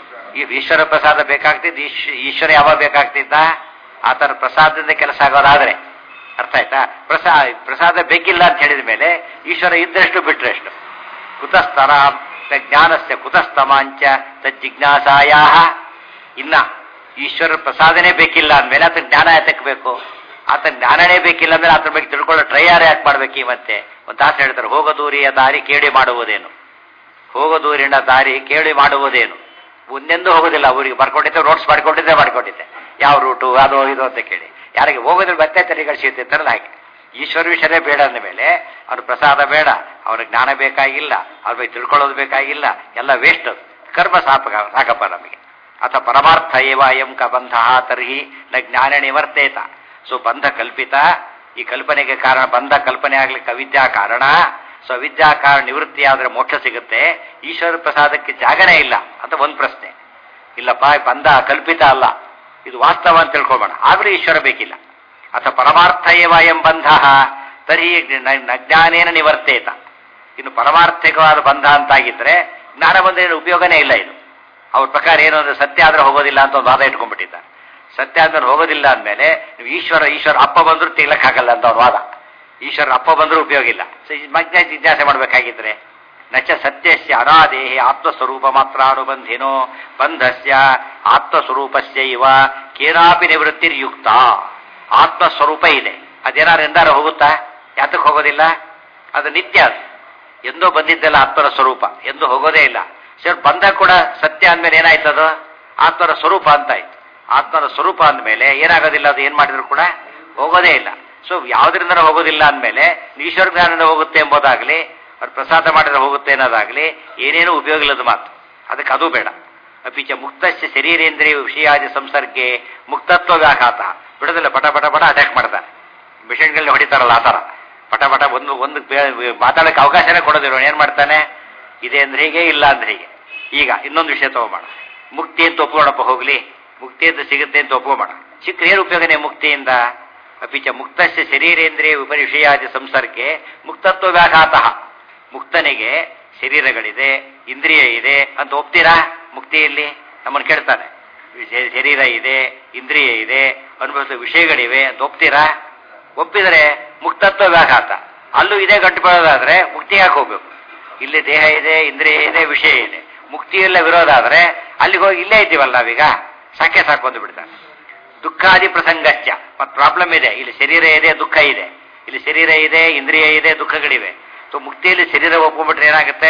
ಈ ಈಶ್ವರ ಪ್ರಸಾದ ಬೇಕಾಗ್ತಿದ್ದು ಈಶ್- ಈಶ್ವರ ಯಾವಾಗ ಬೇಕಾಗ್ತಿದ್ದ ಆತನ ಪ್ರಸಾದದಿಂದ ಕೆಲಸ ಆಗೋದಾದ್ರೆ ಅರ್ಥ ಆಯ್ತಾ ಪ್ರಸಾ ಪ್ರಸಾದ ಬೇಕಿಲ್ಲ ಅಂತ ಹೇಳಿದ ಮೇಲೆ ಈಶ್ವರ ಇದ್ದಷ್ಟು ಬಿಟ್ರೆಷ್ಟು ಕುತಸ್ಥರ ಜ್ಞಾನಸ್ಯ ಕುತಸ್ತಮಾಂಚ ತಜ್ಜಿಜ್ಞಾಸಾಯಾ ಇನ್ನ ಈಶ್ವರ ಪ್ರಸಾದನೆ ಬೇಕಿಲ್ಲ ಅಂದ್ಮೇಲೆ ಆತ ಜ್ಞಾನ ಯಾತಕ್ಕೆ ಬೇಕು ಆತ ಜ್ಞಾನನೇ ಬೇಕಿಲ್ಲ ಅಂದ್ರೆ ಆತನ ಬಗ್ಗೆ ತಿಳ್ಕೊಳ್ಳೋ ಟ್ರೈ ಯಾರು ಯಾಕೆ ಮಾಡ್ಬೇಕು ಈ ಮತ್ತೆ ಒಂದು ತಾಸು ಹೇಳ್ತಾರೆ ಹೋಗೋ ದೂರಿಯ ದಾರಿ ಕೇಳಿ ಮಾಡುವುದೇನು ಹೋಗೋ ದೂರಿನ ದಾರಿ ಕೇಳಿ ಮಾಡುವುದೇನು ಒಂದೆಂದೂ ಹೋಗೋದಿಲ್ಲ ಅವರಿಗೆ ಬರ್ಕೊಂಡಿದ್ದೆ ನೋಟ್ಸ್ ಮಾಡ್ಕೊಂಡಿದ್ದೆ ಮಾಡ್ಕೊಂಡಿದ್ದೆ ಯಾವ ರೂಟು ಅದು ಇದು ಅಂತ ಕೇಳಿ ಯಾರಿಗೆ ಹೋಗೋದ್ರ ಮತ್ತೆ ತಲೆಗಳು ಸಿಗ್ತಿರ್ತಾರಲ್ಲ ಹಾಗೆ ಈಶ್ವರ ವಿಷಯನೇ ಬೇಡ ಅಂದ ಮೇಲೆ ಅವ್ರ ಪ್ರಸಾದ ಬೇಡ ಅವ್ರ ಜ್ಞಾನ ಬೇಕಾಗಿಲ್ಲ ಅವ್ರ ಬಗ್ಗೆ ತಿಳ್ಕೊಳ್ಳೋದು ಬೇಕಾಗಿಲ್ಲ ಎಲ್ಲ ವೇಸ್ಟ್ ಅದು ಕರ್ಮ ಸಾಪ ಸಾಕಪ್ಪ ನಮಗೆ ಅಥ ಪರಮಾರ್ಥ ಏವ ಅಯಂ ಕ ಬಂಧ ತರ್ಹಿ ನ ಜ್ಞಾನ ನಿವರ್ತೇತ ಸೊ ಬಂಧ ಕಲ್ಪಿತ ಈ ಕಲ್ಪನೆಗೆ ಕಾರಣ ಬಂಧ ಕಲ್ಪನೆ ಆಗ್ಲಿಕ್ಕೆ ಅವಿದ್ಯಾ ಕಾರಣ ಸೊ ಅವಿದ್ಯಾ ಕಾರಣ ನಿವೃತ್ತಿ ಆದ್ರೆ ಮೋಕ್ಷ ಸಿಗುತ್ತೆ ಈಶ್ವರ ಪ್ರಸಾದಕ್ಕೆ ಜಾಗನೇ ಇಲ್ಲ ಅಂತ ಒಂದು ಪ್ರಶ್ನೆ ಇಲ್ಲಪ್ಪ ಬಂಧ ಕಲ್ಪಿತ ಅಲ್ಲ ಇದು ವಾಸ್ತವ ಅಂತ ತಿಳ್ಕೊಬೇಡ ಆದ್ರೂ ಈಶ್ವರ ಬೇಕಿಲ್ಲ ಅಥ ಪರಮಾರ್ಥ ಏವ ಎಂ ಬಂಧ ತರ್ಹಿ ನ- ನ ಜ್ಞಾನೇನ ನಿವರ್ತೇತ ಇನ್ನು ಪರಮಾರ್ಥಿಕವಾದ ಬಂಧ ಅಂತಾಗಿದ್ರೆ ಜ್ಞಾನ ಬಂದ ಉಪಯೋಗನೇ ಇಲ್ಲ ಇದು ಅವ್ರ ಪ್ರಕಾರ ಏನು ಅಂದ್ರೆ ಸತ್ಯ ಆದ್ರೆ ಹೋಗೋದಿಲ್ಲ ಅಂತ ಒಂದು ವಾದ ಇಟ್ಕೊಂಡ್ಬಿಟ್ಟಿದ್ದಾರೆ ಸತ್ಯ ಆದ್ಮೇಲೆ ಹೋಗೋದಿಲ್ಲ ಅಂದ್ಮೇಲೆ ನೀವು ಈಶ್ವರ ಈಶ್ವರ ಅಪ್ಪ ಬಂದ್ರು ತೆಗ್ಲಕ್ಕಾಗಲ್ಲ ಅಂತ ಅವ್ರ ವಾದ ಈಶ್ವರ ಅಪ್ಪ ಬಂದ್ರೂ ಉಪಯೋಗ ಇಲ್ಲ ಸೊ ಈ ಮಗ್ನ ಜಿಜ್ಞಾಸೆ ಮಾಡ್ಬೇಕಾಗಿದ್ರೆ ನಚ ಸತ್ಯಸ್ಯ ಅನಾದೇಹಿ ಆತ್ಮಸ್ವರೂಪ ಮಾತ್ರ ಅನುಬಂಧಿನೋ ಬಂಧಸ್ಯ ಆತ್ಮಸ್ವರೂಪಸ್ಯ ಇವ ಕೇನಾಪಿ ನಿವೃತ್ತಿರ್ಯುಕ್ತ ಆತ್ಮಸ್ವರೂಪ ಇದೆ ಅದೇನಾರು ಎಂದಾರು ಹೋಗುತ್ತಾ ಯಾತಕ್ಕೆ ಹೋಗೋದಿಲ್ಲ ಅದು ನಿತ್ಯ ಅದು ಎಂದೋ ಬಂದಿದ್ದಲ್ಲ ಆತ್ಮರ ಸ್ವರೂಪ ಎಂದು ಹೋಗೋದೇ ಇಲ್ಲ ಸರ್ ಬಂಧ ಕೂಡ ಸತ್ಯ ಅಂದ್ಮೇಲೆ ಏನಾಯ್ತದು ಆತ್ಮರ ಸ್ವರೂಪ ಅಂತಾಯ್ತು ಆತ್ಮರ ಸ್ವರೂಪ ಅಂದಮೇಲೆ ಏನಾಗೋದಿಲ್ಲ ಅದು ಏನ್ ಮಾಡಿದ್ರು ಕೂಡ ಹೋಗೋದೇ ಇಲ್ಲ ಸೊ ಯಾವ್ದ್ರಿಂದ ಹೋಗೋದಿಲ್ಲ ಅಂದಮೇಲೆ ಈಶ್ವರ ಜ್ಞಾನದಿಂದ ಹೋಗುತ್ತೆ ಎಂಬುದಾಗ್ಲಿ ಅವ್ರು ಪ್ರಸಾದ ಮಾಡಿದ್ರೆ ಹೋಗುತ್ತೆ ಅನ್ನೋದಾಗ್ಲಿ ಏನೇನೂ ಉಪಯೋಗ ಇಲ್ಲದ ಮಾತು ಅದಕ್ಕೆ ಅದು ಬೇಡ ಅಪಿಚ ಮುಕ್ತಸ್ಯ ಶರೀರೇಂದ್ರಿಯ ವಿಷಯಾದಿ ಸಂಸರ್ಗೆ ಮುಕ್ತತ್ವ ವ್ಯಾಘಾತ ಬಿಡೋದಿಲ್ಲ ಪಟ ಪಟ ಪಟ ಅಟ್ಯಾಕ್ ಮಾಡ್ತಾರೆ ಮಿಷನ್ಗಳನ್ನ ಹೊಡಿತಾರಲ್ಲ ಆ ಥರ ಪಟ ಪಟ ಒಂದು ಒಂದು ಬೇ- ಮಾತಾಡಕ್ಕೆ ಅವಕಾಶನೇ ಕೊಡೋದಿಲ್ಲ ಏನ್ ಮಾಡ್ತಾನೆ ಇದೆ ಅಂದ್ರೆ ಹೀಗೆ ಇಲ್ಲ ಅಂದ್ರೆ ಹೀಗೆ ಈಗ ಇನ್ನೊಂದು ವಿಷಯ ತಗೋಬೇಡ ಮುಕ್ತಿ ಅಂತ ಒಪ್ಕೊಳ್ಳಪ್ಪ ಹೋಗ್ಲಿ ಮುಕ್ತಿ ಅಂತ ಸಿಗುತ್ತೆ ಅಂತ ಒಪ್ಕೋಬೇಡ ಸಿಕ್ಕರೆ ಏನು ಉಪಯೋಗನೇ ಮುಕ್ತಿಯಿಂದ ಅಪಿಚ ಮುಕ್ತಸ್ಯ ಶರೀರೇಂದ್ರಿಯ ವಿಪರಿಷಯಾದಿ ಸಂಸರ್ಗೆ ಮುಕ್ತತ್ವ ವ್ಯಾಘಾತ ಮುಕ್ತನಿಗೆ ಶರೀರಗಳಿದೆ ಇಂದ್ರಿಯ ಇದೆ ಅಂತ ಒಪ್ತೀರಾ ಮುಕ್ತಿಯಲ್ಲಿ ನಮ್ಮನ್ನು ಕೇಳ್ತಾನೆ ಶೇ- ಶರೀರ ಇದೆ ಇಂದ್ರಿಯ ಇದೆ ಅನುಭವಿಸುವ ವಿಷಯಗಳಿವೆ ಅಂತ ಒಪ್ತೀರಾ ಒಪ್ಪಿದರೆ ಮುಕ್ತತ್ವ ವ್ಯಾಘಾತ ಅಲ್ಲೂ ಇದೇ ಗಂಟು ಬರೋದಾದ್ರೆ ಮುಕ್ತಿ ಯಾಕೆ ಹೋಗ್ಬೇಕು ಇಲ್ಲಿ ದೇಹ ಇದೆ ಇಂದ್ರಿಯ ಇದೆ ವಿಷಯ ಇದೆ ಮುಕ್ತಿಯೆಲ್ಲ ವಿರೋಧ ಆದ್ರೆ ಅಲ್ಲಿಗೆ ಹೋಗಿ ಇಲ್ಲೇ ಇದ್ದೀವಲ್ಲ ನಾವೀಗ ಸಾಕೆ ಸಾಕೊಂದು ಬಿಡ್ತಾನೆ ದುಃಖಾದಿ ಪ್ರಸಂಗಶ್ಚ ಮತ್ ಪ್ರಾಬ್ಲಮ್ ಇದೆ ಇಲ್ಲಿ ಶರೀರ ಇದೆ ದುಃಖ ಇದೆ ಇಲ್ಲಿ ಶರೀರ ಇದೆ ಇಂದ್ರಿಯ ಇದೆ ದುಃಖಗಳಿವೆ ಸೊ ಮುಕ್ತಿಯಲ್ಲಿ ಶರೀರ ಒಪ್ಕೊಂಡ್ಬಿಟ್ರೆ ಏನಾಗುತ್ತೆ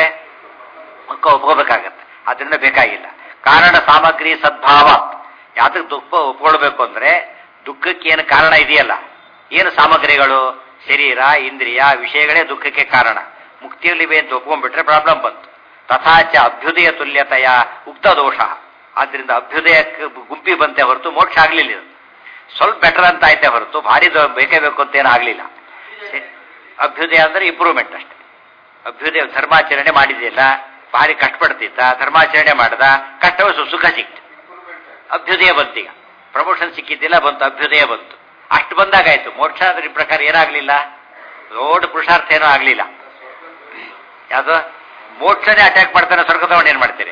ದುಃಖ ಒಪ್ಕೋಬೇಕಾಗತ್ತೆ ಅದರಿಂದ ಬೇಕಾಗಿಲ್ಲ ಕಾರಣ ಸಾಮಗ್ರಿ ಸದ್ಭಾವ ಯಾತಕ್ಕೆ ದುಃಖ ಒಪ್ಕೊಳ್ಬೇಕು ಅಂದ್ರೆ ದುಃಖಕ್ಕೆ ಏನು ಕಾರಣ ಇದೆಯಲ್ಲ ಏನು ಸಾಮಗ್ರಿಗಳು ಶರೀರ ಇಂದ್ರಿಯ ವಿಷಯಗಳೇ ದುಃಖಕ್ಕೆ ಕಾರಣ ಮುಕ್ತಿಯಲ್ಲಿವೆ ಅಂತ ಒಪ್ಕೊಂಡ್ಬಿಟ್ರೆ ಪ್ರಾಬ್ಲಮ್ ಬಂತು ತಥಾಚ ಅಭ್ಯುದಯ ತುಲ್ಯತೆಯ ಉಕ್ತ ದೋಷ ಆದ್ರಿಂದ ಅಭ್ಯುದಯಕ್ಕೆ ಗುಂಪಿ ಬಂತೆ ಹೊರತು ಮೋಕ್ಷ ಆಗ್ಲಿಲ್ಲ ಇದು ಸ್ವಲ್ಪ ಬೆಟರ್ ಅಂತ ಆಯ್ತೆ ಹೊರತು ಭಾರಿ ದೊ- ಬೇಕೇ ಬೇಕು ಅಂತ ಏನು ಆಗ್ಲಿಲ್ಲ ಸೆ- ಅಭ್ಯುದಯ ಅಂದ್ರೆ ಇಂಪ್ರೂವ್ಮೆಂಟ್ ಅಷ್ಟೇ ಅಭ್ಯುದಯ ಧರ್ಮಾಚರಣೆ ಮಾಡಿದ್ದಿಲ್ಲ ಭಾರಿ ಕಷ್ಟಪಡ್ತಿದ್ದ ಧರ್ಮಾಚರಣೆ ಮಾಡ್ದ ಕಷ್ಟವೇ ಸು- ಸುಖ ಸಿಕ್ತು ಅಭ್ಯುದಯ ಬಂತೀಗ ಪ್ರಮೋಷನ್ ಸಿಕ್ಕಿದ್ದಿಲ್ಲ ಬಂತು ಅಭ್ಯುದಯ ಬಂತು ಅಷ್ಟು ಬಂದಾಗಾಯ್ತು ಮೋಕ್ಷ ಅದ್ರ ಈ ಪ್ರಕಾರ ಏನಾಗ್ಲಿಲ್ಲ ದೊಡ್ಡ ಪುರುಷಾರ್ಥ ಏನೂ ಆಗ್ಲಿಲ್ಲ ಯಾವುದು ಮೋಕ್ಷನೇ ಅಟ್ಯಾಕ್ ಮಾಡ್ತಾನೆ ಸ್ವರ್ಗದವನ್ನ ಏನ್ ಮಾಡ್ತೀರಿ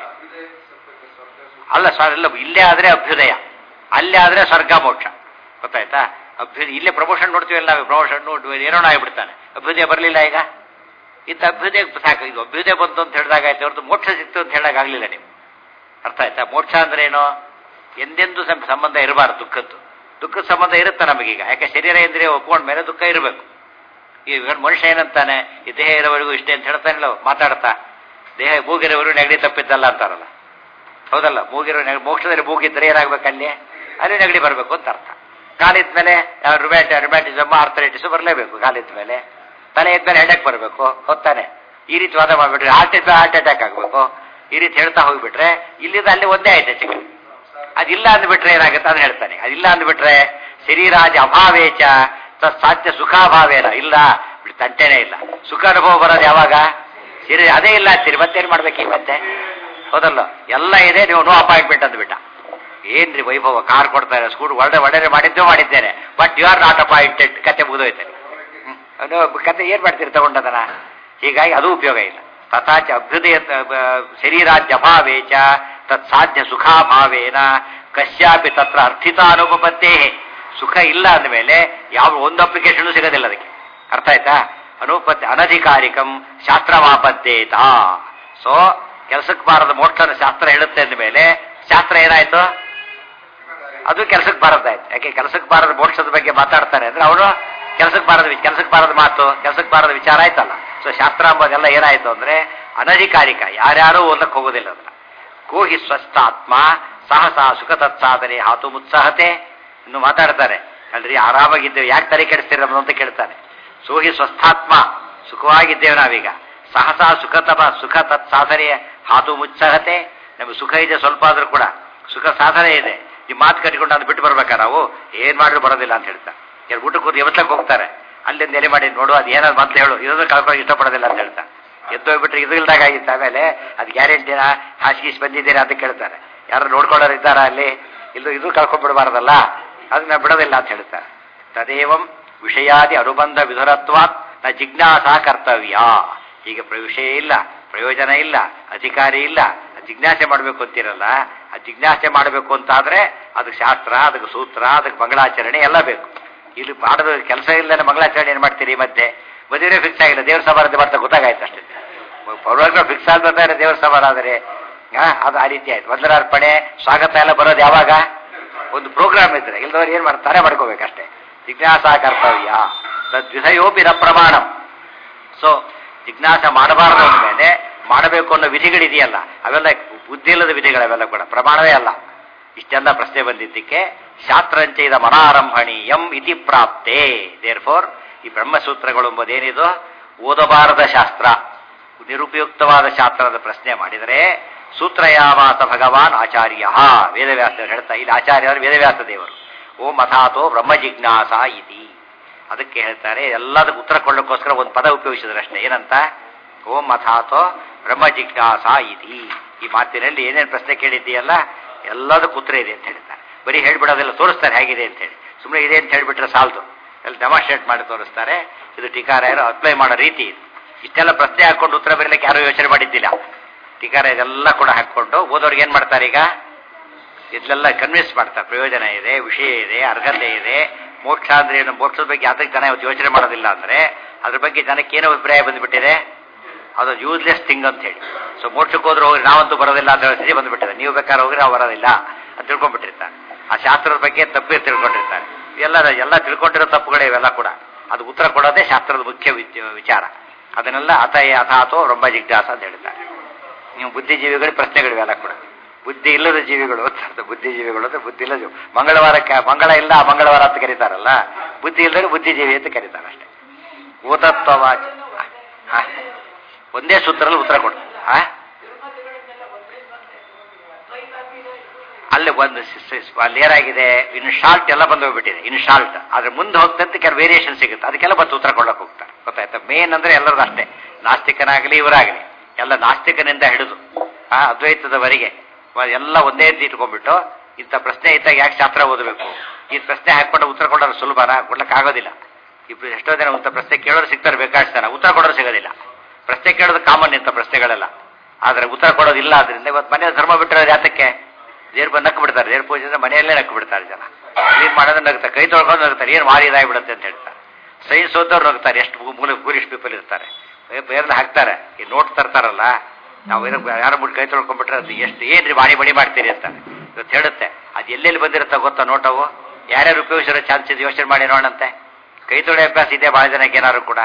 ಅಲ್ಲ ಸರ್ ಇಲ್ಲ ಇಲ್ಲೇ ಆದ್ರೆ ಅಭ್ಯುದಯ ಅಲ್ಲೇ ಆದ್ರೆ ಸ್ವರ್ಗ ಮೋಕ್ಷ ಗೊತ್ತಾಯ್ತಾ ಅಭ್ಯುದಯ ಇಲ್ಲೇ ಪ್ರಮೋಷನ್ ನೋಡ್ತೀವಲ್ಲ ನಾವು ಪ್ರಮೋಷನ್ ನೋಡಿ ಏನೋ ಆಗ್ಬಿಡ್ತಾನೆ ಅಭ್ಯುದಯ ಬರಲಿಲ್ಲ ಈಗ ಇಂಥ ಅಭ್ಯುದಯ ಸಾಕು ಇದು ಅಭ್ಯುದಯ ಬಂತು ಅಂತ ಹೇಳಿದಾಗ ಆಯ್ತು ಹೊರತು ಮೋಕ್ಷ ಸಿಕ್ತು ಅಂತ ಹೇಳಕ್ ಆಗ್ಲಿಲ್ಲ ನೀವು ಅರ್ಥ ಆಯ್ತಾ ಮೋಕ್ಷ ಅಂದ್ರೆ ಏನು ಎಂದೆಂದೂ ಸಂ- ಸಂಬಂಧ ಇರಬಾರ್ದು ದುಃಖದ್ದು ದುಃಖದ ಸಂಬಂಧ ಇರುತ್ತೆ ನಮಗೀಗ ಯಾಕೆ ಶರೀರ ಇಂದ್ರಿಯ ಒಪ್ಕೊಂಡ ಮೇಲೆ ದುಃಖ ಇರಬೇಕು ಈಗ ಮನುಷ್ಯ ಏನಂತಾನೆ ಈ ದೇಹ ಇರೋವರೆಗೂ ಇಷ್ಟೇ ಅಂತ ಹೇಳ್ತಾನಿಲ್ಲ ಮಾತಾಡ್ತಾ ದೇಹ ಮೂಗಿರೋವರೆಗೂ ನೆಗಡಿ ತಪ್ಪಿದ್ದಲ್ಲ ಅಂತಾರಲ್ಲ ಹೌದಲ್ಲ ಮೂಗಿರೋ ನೆಗ- ಮೋಕ್ಷದಲ್ಲಿ ಮೂಗಿದ್ರೆ ಏನಾಗ್ಬೇಕು ಅಲ್ಲಿ ಅಲ್ಲಿ ನೆಗಡಿ ಬರಬೇಕು ಅಂತ ಅರ್ಥ ಕಾಲಿದ ಮೇಲೆ ರುಮ್ಯಾಟ ರುಮ್ಯಾಟಿಸಮ್ ಆರ್ಥರೈಟಿಸ್ ಬರಲೇಬೇಕು ಕಾಲಿದ ಮೇಲೆ ತಲೆ ಇದ್ಮೇಲೆ ಹೆಡಕ್ ಬರಬೇಕು ಹೊತ್ತಾನೆ ಈ ರೀತಿ ವಾದ ಮಾಡ್ಬಿಟ್ರೆ ಹಾರ್ಟ್ ಇದ್ದ ಹಾರ್ಟ್ ಅಟ್ಯಾಕ್ ಆಗಬೇಕು ಈ ರೀತಿ ಹೇಳ್ತಾ ಹೋಗ್ಬಿಟ್ರೆ ಇಲ್ಲಿಂದ ಅಲ್ಲಿ ಒಂದೇ ಆಯ್ತು ಹೆಚ್ಚು ಅದಿಲ್ಲ ಅಂದ್ಬಿಟ್ರೆ ಏನಾಗುತ್ತೆ ಅಂತ ಹೇಳ್ತಾನೆ ಅದಿಲ್ಲ ಅಂದ್ಬಿಟ್ರೆ ಶರೀರಾಜ ಅಭಾವೇಚ ತತ್ ಸಾಧ್ಯ ಸುಖಾಭಾವೇನ ಇಲ್ಲ ಬಿಡ್ ತಂಟೆನೇ ಇಲ್ಲ ಸುಖ ಅನುಭವ ಬರೋದು ಯಾವಾಗ ಶರೀರ ಅದೇ ಇಲ್ಲ ಅಂತೀರಿ ಮತ್ತೇನ್ ಮಾಡ್ಬೇಕು ಈ ಮತ್ತೆ ಹೌದಲ್ಲ ಎಲ್ಲ ಇದೆ ನೀವು ನೋ ಅಪಾಯಿಂಟ್ಮೆಂಟ್ ಅಂದ್ಬಿಟ್ಟ ಏನ್ರಿ ವೈಭವ ಕಾರ್ ಕೊಡ್ತಾರೆ ಸ್ಕೂಟ್ ಒಳ್ಳೆ ಒಳ್ಳೆ ಮಾಡಿದ್ದು ಮಾಡಿದ್ದೇನೆ but you are not appointed ಕತೆ ಮುಗಿದೋಯ್ತಾರೆ ಹ್ಮ್. ಅದು ಕತೆ ಏನ್ ಮಾಡ್ತೀರಿ ತಗೊಂಡದನ ಹೀಗಾಗಿ ಅದು ಉಪಯೋಗ ಇಲ್ಲ ತಥಾಚ ಅಭ್ಯುದಯ ಶರೀರಾಜ್ಯಭಾವೇಚ ತತ್ ಸಾಧ್ಯ ಸುಖಾಭಾವೇನ ಕಶ್ಯಾಪಿ ತತ್ರ ಅರ್ಥಿತ ಅನುಪಪತ್ತೇ ಸುಖ ಇಲ್ಲ ಅಂದಮೇಲೆ ಯಾವ ಒಂದು ಅಪ್ಲಿಕೇಶನ್ ಸಿಗೋದಿಲ್ಲ ಅದಕ್ಕೆ ಅರ್ಥ ಆಯ್ತಾ ಅನುಪತ್ತಿ ಅನಧಿಕಾರಿಕಂ ಶಾಸ್ತ್ರವಾಪದ್ದೇತ ಸೊ ಕೆಲಸಕ್ಕೆ ಬಾರದ ಮೋಕ್ಷನ ಶಾಸ್ತ್ರ ಹೇಳುತ್ತೆ ಅಂದಮೇಲೆ ಶಾಸ್ತ್ರ ಏನಾಯ್ತು ಅದು ಕೆಲಸಕ್ಕೆ ಬಾರದಾಯ್ತು ಯಾಕೆ ಕೆಲಸಕ್ಕೆ ಬಾರದ ಮೋಕ್ಷದ ಬಗ್ಗೆ ಮಾತಾಡ್ತಾನೆ ಅಂದ್ರೆ ಅವನು ಕೆಲಸಕ್ಕೆ ಬಾರದ ಕೆಲಸಕ್ಕೆ ಬಾರದ ಮಾತು ಕೆಲಸಕ್ಕೆ ಬಾರದ ವಿಚಾರ ಆಯ್ತಲ್ಲ ಸೊ ಶಾಸ್ತ್ರ ಅಂಬೋದೆಲ್ಲ ಏನಾಯ್ತು ಅಂದ್ರೆ ಅನಧಿಕಾರಿಕ ಯಾರ್ಯಾರೂ ಓದಕ್ಕೆ ಹೋಗೋದಿಲ್ಲ ಅದನ್ನ ಕೋಹಿ ಸ್ವಸ್ಥಾತ್ಮ ಸಾಹಸ ಸುಖ ತತ್ಸಾಧನೆ ಹಾತು ಮುತ್ಸಾಹತೆ ಇನ್ನು ಮಾತಾಡ್ತಾರೆ ಅಲ್ರಿ ಆರಾಮಾಗಿದ್ದೇವೆ ಯಾಕೆ ತಲೆ ಕೆಡಿಸ್ತೀರಿ ನಮ್ದು ಅಂತ ಕೇಳ್ತಾನೆ ಸೋಹಿ ಸ್ವಸ್ಥಾತ್ಮ ಸುಖವಾಗಿದ್ದೇವೆ ನಾವೀಗ ಸಾಹಸ ಸುಖ ತಪ ಸುಖ ತತ್ ಸಾಧನೆ ಹಾತು ಮುತ್ಸಾಹತೆ ನಮಗೆ ಸುಖ ಇದೆ ಸ್ವಲ್ಪ ಆದ್ರೂ ಕೂಡ ಸುಖ ಸಾಧನೆ ಇದೆ ಈ ಮಾತು ಕಟ್ಟಿಕೊಂಡು ಅದು ಬಿಟ್ಟು ಬರ್ಬೇಕಾ ನಾವು ಏನ್ ಮಾಡಿದ್ರು ಬರೋದಿಲ್ಲ ಅಂತ ಹೇಳ್ತಾರೆ ಕೆಲವು ಊಟಕ್ಕೆ ಕೂತು ಎವತ್ಲಕ್ಕೆ ಹೋಗ್ತಾರೆ ಅಲ್ಲಿಂದ ಎಲೆ ಮಾಡಿ ನೋಡು ಅದು ಏನಾದ್ರು ಮೊದ್ಲು ಹೇಳು ಇರೋದು ಕಳ್ಕೊಂಡು ಇಷ್ಟಪಡೋದಿಲ್ಲ ಅಂತ ಹೇಳ್ತಾರೆ ಎದ್ದೋಗ್ಬಿಟ್ರೆ ಇದು ಇಲ್ದಾಗ ಆಗಿತ್ತು ಆಮೇಲೆ ಅದು ಗ್ಯಾರಂಟಿನ ಹಾಸಿಗೆ ಬಂದಿದ್ದೀರಾ ಅಂತ ಕೇಳ್ತಾರೆ ಯಾರು ನೋಡ್ಕೊಳ್ಳೋರು ಇದ್ದಾರಾ ಅಲ್ಲಿ ಇದು ಇದು ಕಳ್ಕೊಂಡ್ಬಿಡಬಾರ್ದಲ್ಲ ಅದನ್ನ ಬಿಡೋದಿಲ್ಲ ಅಂತ ಹೇಳ್ತಾರೆ ತದೇವಂ ವಿಷಯಾದಿ ಅನುಬಂಧ ವಿಧುರತ್ವಾತ್ ನ ಜಿಜ್ಞಾಸಾ ಕರ್ತವ್ಯ ಈಗ ಪ್ರ- ವಿಷಯ ಇಲ್ಲ ಪ್ರಯೋಜನ ಇಲ್ಲ ಅಧಿಕಾರಿ ಇಲ್ಲ ಜಿಜ್ಞಾಸೆ ಮಾಡಬೇಕು ಅಂತೀರಲ್ಲ ಆ ಜಿಜ್ಞಾಸೆ ಮಾಡಬೇಕು ಅಂತಾದ್ರೆ ಅದಕ್ಕೆ ಶಾಸ್ತ್ರ ಅದಕ್ಕೆ ಸೂತ್ರ ಅದಕ್ಕೆ ಮಂಗಳಾಚರಣೆ ಎಲ್ಲ ಬೇಕು ಇಲ್ಲಿ ಮಾಡೋದು ಕೆಲಸ ಇಲ್ಲದೆ ಮಂಗಳಾಚರಣೆ ಏನ್ ಮಾಡ್ತೀರಿ ಈ ಮಧ್ಯೆ ಮದುವೆ ಫಿಕ್ಸ್ ಆಗಿಲ್ಲ ದೇವ್ರ ಸಮಾರಂಭ ಬರ್ತಾ ಗೊತ್ತಾಗಾಯ್ತು ಅಷ್ಟೇ ಪರವಾಗಿ ಫಿಕ್ಸ್ ಆಗ್ಬೇಕಾದ್ರೆ ದೇವ್ರ ಸಮಾರ ಆದರೆ ಅದು ಆ ರೀತಿ ಆಯ್ತು ಮೊದಲಾರ್ಪಣೆ ಸ್ವಾಗತ ಎಲ್ಲ ಬರೋದು ಯಾವಾಗ ಒಂದು ಪ್ರೋಗ್ರಾಮ್ ಇದ್ರೆ ಇಲ್ದವ್ರು ಏನ್ ಮಾಡ್ತಾರೆ ಮಾಡ್ಕೋಬೇಕಷ್ಟೇ ಜಿಜ್ಞಾಸಾ ಕರ್ತವ್ಯ ತದ್ವಿಷಯೋಪಿನ ಪ್ರಮಾಣ ಸೊ ಜಿಜ್ಞಾಸ ಮಾಡಬಾರದು ಅಂದಮೇಲೆ ಮಾಡಬೇಕು ಅನ್ನೋ ವಿಧಿಗಳಿದೆಯಲ್ಲ ಅವೆಲ್ಲ ಬುದ್ಧಿ ಇಲ್ಲದ ವಿಧಿಗಳು ಅವೆಲ್ಲ ಕೂಡ ಪ್ರಮಾಣವೇ ಅಲ್ಲ ಇಷ್ಟೆಲ್ಲ ಪ್ರಶ್ನೆ ಬಂದಿದ್ದಕ್ಕೆ ಶಾಸ್ತ್ರಂಚ ಇದ ಮನಾರಂಭಣೀಯಂ ಇತಿ ಪ್ರಾಪ್ತೆ ದೇರ್ ಫೋರ್ ಈ ಬ್ರಹ್ಮಸೂತ್ರಗಳು ಎಂಬುದೇನಿದು ಓದಬಾರದ ಶಾಸ್ತ್ರ ನಿರುಪಯುಕ್ತವಾದ ಶಾಸ್ತ್ರದ ಪ್ರಶ್ನೆ ಮಾಡಿದರೆ ಸೂತ್ರಯಾವಾಸ ಭಗವಾನ್ ಆಚಾರ್ಯ ವೇದವ್ಯಾಸ ಹೇಳ್ತಾ ಇಲ್ಲಿ ಆಚಾರ್ಯರು ವೇದವ್ಯಾಸ ದೇವರು ಓಂ ಅಥಾತೋ ಬ್ರಹ್ಮ ಜಿಜ್ಞಾಸ ಇತಿ ಅದಕ್ಕೆ ಹೇಳ್ತಾರೆ ಎಲ್ಲದಕ್ಕೆ ಉತ್ತರ ಕೊಡೋಕ್ಕೋಸ್ಕರ ಒಂದು ಪದ ಉಪಯೋಗಿಸಿದ್ರೆ ಅಷ್ಟೇ ಏನಂತ ಓಂ ಅಥಾತೋ ಬ್ರಹ್ಮ ಜಿಜ್ಞಾಸ ಇತಿ ಈ ಮಾತಿನಲ್ಲಿ ಏನೇನು ಪ್ರಶ್ನೆ ಕೇಳಿದ್ದೀಯಲ್ಲ ಎಲ್ಲದಕ್ಕೂ ಉತ್ತರ ಇದೆ ಅಂತ ಹೇಳ್ತಾರೆ ಬರೀ ಹೇಳ್ಬಿಡೋದೆಲ್ಲ ತೋರಿಸ್ತಾರೆ ಹೇಗಿದೆ ಅಂತ ಹೇಳಿ ಸುಮ್ಮನೆ ಇದೆ ಅಂತ ಹೇಳ್ಬಿಟ್ರೆ ಸಾಲದು ಎಲ್ಲ ಡೆಮಾನ್ಸ್ಟ್ರೇಟ್ ಮಾಡಿ ತೋರಿಸ್ತಾರೆ ಇದು ಟೀಕಾರಾಯರು ಅಪ್ಲೈ ಮಾಡೋ ರೀತಿ ಇದು ಇಷ್ಟೆಲ್ಲ ಪ್ರಶ್ನೆ ಹಾಕೊಂಡು ಉತ್ತರ ಬರೀಲಿಕ್ಕೆ ಯಾರೂ ಯೋಚನೆ ಮಾಡಿದ್ದಿಲ್ಲ ಟೀಕಾರ ಇದೆಲ್ಲ ಕೂಡ ಹಾಕೊಂಡು ಓದೋರ್ಗೆ ಏನ್ ಮಾಡ್ತಾರೆ ಈಗ ಇದೆಲ್ಲ ಕನ್ವಿನ್ಸ್ ಮಾಡ್ತಾರೆ ಪ್ರಯೋಜನ ಇದೆ ವಿಷಯ ಇದೆ ಅರ್ಹತೆ ಇದೆ ಮೋಕ್ಷ ಅಂದ್ರೆ ಏನು ಮೋಕ್ಷದ ಬಗ್ಗೆ ಅದಕ್ಕೆ ಜನ ಇವತ್ತು ಯೋಚನೆ ಮಾಡೋದಿಲ್ಲ ಅಂದ್ರೆ ಅದ್ರ ಬಗ್ಗೆ ಜನಕ್ಕೆ ಏನೋ ಅಭಿಪ್ರಾಯ ಬಂದ್ಬಿಟ್ಟಿದೆ ಅದು ಯೂಸ್ಲೆಸ್ ಥಿಂಗ್ ಅಂತ ಹೇಳಿ ಸೊ ಮೋಕ್ಷಕ್ಕೆ ಹೋದ್ರೆ ಹೋಗಿ ನಾವಂತೂ ಬರೋದಿಲ್ಲ ಅಂತ ಹೇಳಿ ಸ್ಥಿತಿ ಬಂದ್ಬಿಟ್ಟಿದೆ ನೀವು ಬೇಕಾದ್ರೆ ಹೋಗಿ ನಾವು ಬರೋದಿಲ್ಲ ಅಂತ ತಿಳ್ಕೊಂಡ್ಬಿಟ್ಟಿರ್ತಾರೆ ಆ ಶಾಸ್ತ್ರದ ಬಗ್ಗೆ ತಪ್ಪೇ ತಿಳ್ಕೊಂಡಿರ್ತಾರೆ ಎಲ್ಲ ಎಲ್ಲ ತಿಳ್ಕೊಂಡಿರೋ ತಪ್ಪುಗಳೇ ಇವೆಲ್ಲ ಕೂಡ ಅದು ಉತ್ತರ ಕೊಡೋದೇ ಶಾಸ್ತ್ರದ ಮುಖ್ಯ ವಿಚ- ವಿಚಾರ ಅದನ್ನೆಲ್ಲ ಅಥಯ ಅಥಾತೋ ರೊಂಬ ಜಿಜ್ಞಾಸ ಅಂತ ಹೇಳ್ತಾರೆ ನೀವು ಬುದ್ಧಿಜೀವಿಗಳ ಪ್ರಶ್ನೆಗಳಿವೆಲ್ಲ ಕೂಡ ಬುದ್ಧಿ ಇಲ್ಲದ ಜೀವಿಗಳು ಅಂತ ಅರ್ಥ. ಬುದ್ಧಿಜೀವಿಗಳು ಅಂದ್ರೆ ಬುದ್ಧಿ ಇಲ್ಲದ ಜೀವಿ. ಮಂಗಳವಾರಕ್ಕೆ ಮಂಗಳ ಇಲ್ಲ ಮಂಗಳವಾರ ಅಂತ ಕರೀತಾರಲ್ಲ ಬುದ್ಧಿ ಇಲ್ಲದ್ರೆ ಬುದ್ಧಿಜೀವಿ ಅಂತ ಕರೀತಾರೆ ಅಷ್ಟೇ ಓತತ್ವವಾಚ ಹ. ಒಂದೇ ಸೂತ್ರದಲ್ಲಿ ಉತ್ತರ ಕೊಡು ಹ? ಅಲ್ಲಿ ಒಂದು ಸ- ಸ- ಅಲ್ಲಿ ಏನಾಗಿದೆ ಇನ್ ಶಾರ್ಟ್ ಎಲ್ಲ ಬಂದು ಹೋಗ್ಬಿಟ್ಟಿದೆ ಇನ್ ಶಾರ್ಟ್ ಆದ್ರೆ ಮುಂದೆ ಹೋಗ್ತಂತೆ ಕೆಲವು ವೇರಿಯೇಷನ್ ಸಿಗುತ್ತೆ ಅದಕ್ಕೆಲ್ಲ ಬಂದು ಉತ್ತರ ಕೊಡಕ್ಕೆ ಹೋಗ್ತಾರೆ ಗೊತ್ತಾಯ್ತಾ ಮೇನ್ ಅಂದ್ರೆ ಎಲ್ಲರದ್ದು ಅಷ್ಟೇ ನಾಸ್ತಿಕನಾಗಲಿ ಇವರಾಗಲಿ ಎಲ್ಲ ನಾಸ್ತಿಕನಿಂದ ಹಿಡಿದು ಆ ಅದ್ವೈತದವರೆಗೆ ವ- ಎಲ್ಲ ಒಂದೇ ರೀತಿ ಇಟ್ಕೊಂಡ್ಬಿಟ್ಟು ಇಂಥ ಪ್ರಶ್ನೆ ಇದ್ದಾಗ ಯಾಕೆ ಶಾಸ್ತ್ರ ಓದಬೇಕು ಈ ಪ್ರಶ್ನೆ ಹಾಕೊಂಡು ಉತ್ತರ ಕೊಡೋದು ಸುಲಭನ ಕೊಡ್ಲಿಕ್ಕೆ ಆಗೋದಿಲ್ಲ ಇಬ್ರು ಎಷ್ಟೋ ಜನ ಇಂಥ ಪ್ರಶ್ನೆ ಕೇಳೋರು ಸಿಗ್ತಾರೆ ಬೇಕಾಡ್ತಾನೆ ಉತ್ತರ ಕೊಡೋರು ಸಿಗೋದಿಲ್ಲ ಪ್ರಶ್ನೆ ಕೇಳೋದು ಕಾಮನ್ ಇಂಥ ಪ್ರಶ್ನೆಗಳೆಲ್ಲ ಆದ್ರೆ ಉತ್ತರ ಕೊಡೋದಿಲ್ಲ ಆದ್ರಿಂದ ಇವತ್ತು ಮನೆ ಧರ್ಮ ಬಿಟ್ಟಿರೋದು ಯಾತಕ್ಕೆ ದೇವ್ರು ಬಂದು ನಕ್ಕು ಬಿಡ್ತಾರೆ ದೇವ್ರ ಪೂಜೆ ಅಂದ್ರೆ ಮನೆಯಲ್ಲೇ ನಕ್ಕು ಬಿಡ್ತಾರೆ ಜನ ಕ್ಲೀನ್ ಮಾಡೋದು ನಗ್ತಾರೆ ಕೈ ತೊಳ್ಕೊಂಡು ನಗ್ತಾರೆ ಏನು ಮಾರಿ ಇದಾಗ್ಬಿಡುತ್ತೆ ಅಂತ ಹೇಳ್ತಾರೆ ಸೈನ್ಸ್ ಓದೋರು ನಗ್ತಾರೆ ಎಷ್ಟು ಮೂಲ ಟೂರಿಸ್ಟ್ ಪೀಪಲ್ ಇರ್ತಾರೆ ಬೇರೆ ಹಾಕ್ತಾರೆ ಈ ನೋಟ್ ತರ್ತಾರಲ್ಲ ನಾವು ಏನೋ ಯಾರೋ ಬಿಟ್ಟು ಕೈ ತೊಳ್ಕೊಂಡ್ಬಿಟ್ರೆ ಅದು ಎಷ್ಟು ಏನ್ರಿ ಬಾಡಿ ಬಡಿ ಮಾಡ್ತೀರಿ ಅಂತ ಇವತ್ತು ಹೇಳುತ್ತೆ ಅದು ಎಲ್ಲೆಲ್ಲಿ ಬಂದಿರುತ್ತೆ ಗೊತ್ತಾ ನೋಟವು ಯಾರ್ಯಾರು ಉಪಯೋಗಿಸಿರೋ ಚಾನ್ಸ್ ಇದೆ ಯೋಚನೆ ಮಾಡಿ ನೋಡಂತೆ ಕೈ ತೊಳೆ ಅಭ್ಯಾಸ ಇದೆ ಭಾಳ ಜನಕ್ಕೆ ಏನಾದ್ರು ಕೂಡ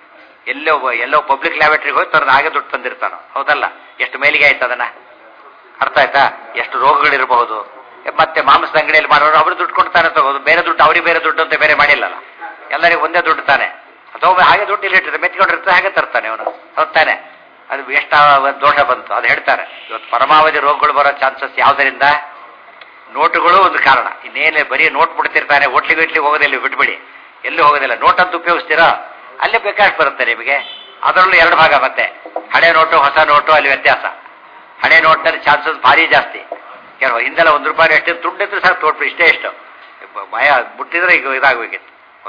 ಎಲ್ಲೋ ಎಲ್ಲೋ ಪಬ್ಲಿಕ್ ಲ್ಯಾಬರೇಟರಿಗೆ ಹೋಗಿ ತನ್ನ ಹಾಗೆ ದುಡ್ಡು ತಂದಿರ್ತಾನೋ ಹೌದಲ್ಲ ಎಷ್ಟು ಮೇಲಿಗೆ ಆಯ್ತು ಅದನ್ನ ಅರ್ಥ ಆಯ್ತಾ ಎಷ್ಟು ರೋಗಗಳಿರಬಹುದು ಮತ್ತೆ ಮಾಂಸದ ಅಂಗಡಿಯಲ್ಲಿ ಮಾಡೋರು ಅವರು ದುಡ್ಡು ಕೊಡ್ತಾನೆ ತಗೋದು ಬೇರೆ ದುಡ್ಡು ಅವ್ರಿಗೆ ಬೇರೆ ದುಡ್ಡು ಅಂತ ಬೇರೆ ಮಾಡಿಲ್ಲಲ್ಲ ಎಲ್ಲರಿಗೂ ಒಂದೇ ದುಡ್ಡು ತಾನೆ ಅಥವಾ ಹಾಗೆ ದುಡ್ಡು ಇಲ್ಲಿಟ್ಟಿರ್ತಾರೆ ಮೆತ್ಕೊಂಡಿರ್ತಾರೆ ಹಾಗೆ ತರ್ತಾನೆ ಅವನು ಹೊತ್ತಾನೆ ಅದು ಎಷ್ಟು ದೋಷ ಬಂತು ಅದು ಹೇಳ್ತಾರೆ ಇವತ್ತು ಪರಮಾವಧಿ ರೋಗಗಳು ಬರೋ ಚಾನ್ಸಸ್ ಯಾವುದರಿಂದ ನೋಟುಗಳು ಒಂದು ಕಾರಣ ಇನ್ನೇನು ಬರೀ ನೋಟ್ ಬಿಡ್ತಿರ್ತಾನೆ ಹೋಟ್ಲಿಗೆ ಇಟ್ಲಿಗೆ ಹೋಗೋದಿಲ್ಲ ಬಿಟ್ಬಿಡಿ ಎಲ್ಲಿ ಹೋಗೋದಿಲ್ಲ ನೋಟ್ ಅಂತ ಉಪಯೋಗಿಸ್ತೀರಾ ಅಲ್ಲೇ ಬೇಕಾಗಿ ಬರುತ್ತೆ ನಿಮಗೆ ಅದರಲ್ಲೂ ಎರಡು ಭಾಗ ಮತ್ತೆ ಹಳೆ ನೋಟು ಹೊಸ ನೋಟು ಅಲ್ಲಿ ವ್ಯತ್ಯಾಸ ಹಳೆ ನೋಟ್ನಲ್ಲಿ ಚಾನ್ಸಸ್ ಭಾರಿ ಜಾಸ್ತಿ ಕೆಲವು ಹಿಂದೆಲ್ಲ ಒಂದು ರೂಪಾಯಿ ಎಷ್ಟು ದುಡ್ಡಿದ್ರೆ ಸರ್ ತೋಟ್ಬಿಡಿ ಇಷ್ಟೇ ಎಷ್ಟು ಬ- ಭಯ ಮುಟ್ಟಿದ್ರೆ ಈಗ ಇದಾಗಬೇಕಿತ್ತು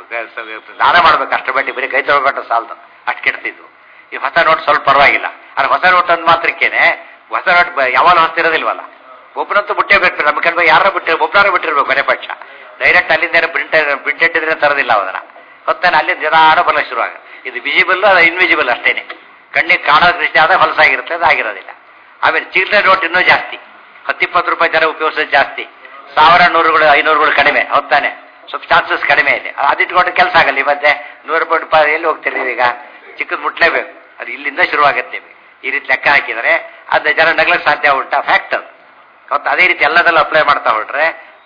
ದಾನ ಮಾಡ್ಬೇಕು ಅಷ್ಟರ ಬಡ್ಡಿ ಬರೀ ಕೈ ತೊಳ್ಕೊಂಡು ಸಾಲದು ಅಷ್ಟು ಕೆಡ್ತಿದ್ವು ಈ ಹೊಸ ನೋಟ್ ಸ್ವಲ್ಪ ಪರವಾಗಿಲ್ಲ ಆದ್ರೆ ಹೊಸ ನೋಟ್ ಅಂದ್ ಮಾತ್ರಕ್ಕೇನೆ ಹೊಸ ನೋಟ್ ಯಾವಾಗ ಹೊಸ್ತಿರೋದಿಲ್ವಲ್ಲ ಒಬ್ಬನಂತೂ ಬಿಟ್ಟೇ ಬೇಕು ನಮ್ಮ ಕಣ್ಬ ಯಾರು ಬಿಟ್ಟಿರ್ ಒಬ್ಬರಾರು ಬಿಟ್ಟಿರ್ಬೇಕು ಕೊನೆ ಪಕ್ಷ ಡೈರೆಕ್ಟ್ ಅಲ್ಲಿಂದ ಪ್ರಿಂಟ್ ಪ್ರಿಂಟೆಡ್ ಇದ್ರೆ ತರೋದಿಲ್ಲ ಅದನ್ನ ಹೊತ್ತಾನೆ ಅಲ್ಲಿ ನಿಧಾನ ಬರಲಿಕ್ಕೆ ಶುರುವಾಗ ಇದು ವಿಸಿಬಲ್ ಅದು ಇನ್ವಿಸಿಬಲ್ ಅಷ್ಟೇನೆ ಕಣ್ಣಿಗೆ ಕಾಣೋ ದೃಷ್ಟಿ ಆದ ಹೊಲಸಾಗಿರುತ್ತೆ ಅದು ಆಗಿರೋದಿಲ್ಲ ಆಮೇಲೆ ಚಿಲ್ಲರೆ ನೋಟ್ ಇನ್ನೂ ಜಾಸ್ತಿ ಹತ್ತಿಪ್ಪತ್ತು ರೂಪಾಯಿ ಜನ ಉಪಯೋಗಿಸೋದು ಜಾಸ್ತಿ ಸಾವಿರ ನೂರುಗಳು ಐನೂರುಗಳು ಕಡಿಮೆ ಹೊತ್ತಾನೆ ಸ್ವಲ್ಪ ಚಾನ್ಸಸ್ ಕಡಿಮೆ ಇದೆ ಅದಿಟ್ಕೊಂಡು ಕೆಲಸ ಆಗಲ್ಲ ಈ ಮತ್ತೆ ನೂರು ರೂಪಾಯಿ ರೂಪಾಯಿ ಎಲ್ಲಿ ಹೋಗ್ತೀರಿ ನೀವೀಗ ಚಿಕ್ಕದು ಮುಟ್ಲೇಬೇಕು ಅದು ಇಲ್ಲಿಂದ ಶುರುವಾಗುತ್ತೆ ನಿಮಗೆ ಈ ರೀತಿ ಲೆಕ್ಕ ಹಾಕಿದರೆ ಅದನ್ನ ಜನ ನಗ್ಲಕ್ಕೆ ಸಾಧ್ಯ ಉಂಟಾ ಫ್ಯಾಕ್ಟ್ ಅದು ಅವತ್ತು ಅದೇ ರೀತಿ ಎಲ್ಲದಲ್ಲೂ ಅಪ್ಲೈ ಮಾಡ್ತಾ ಹೊರಟ್ರೆ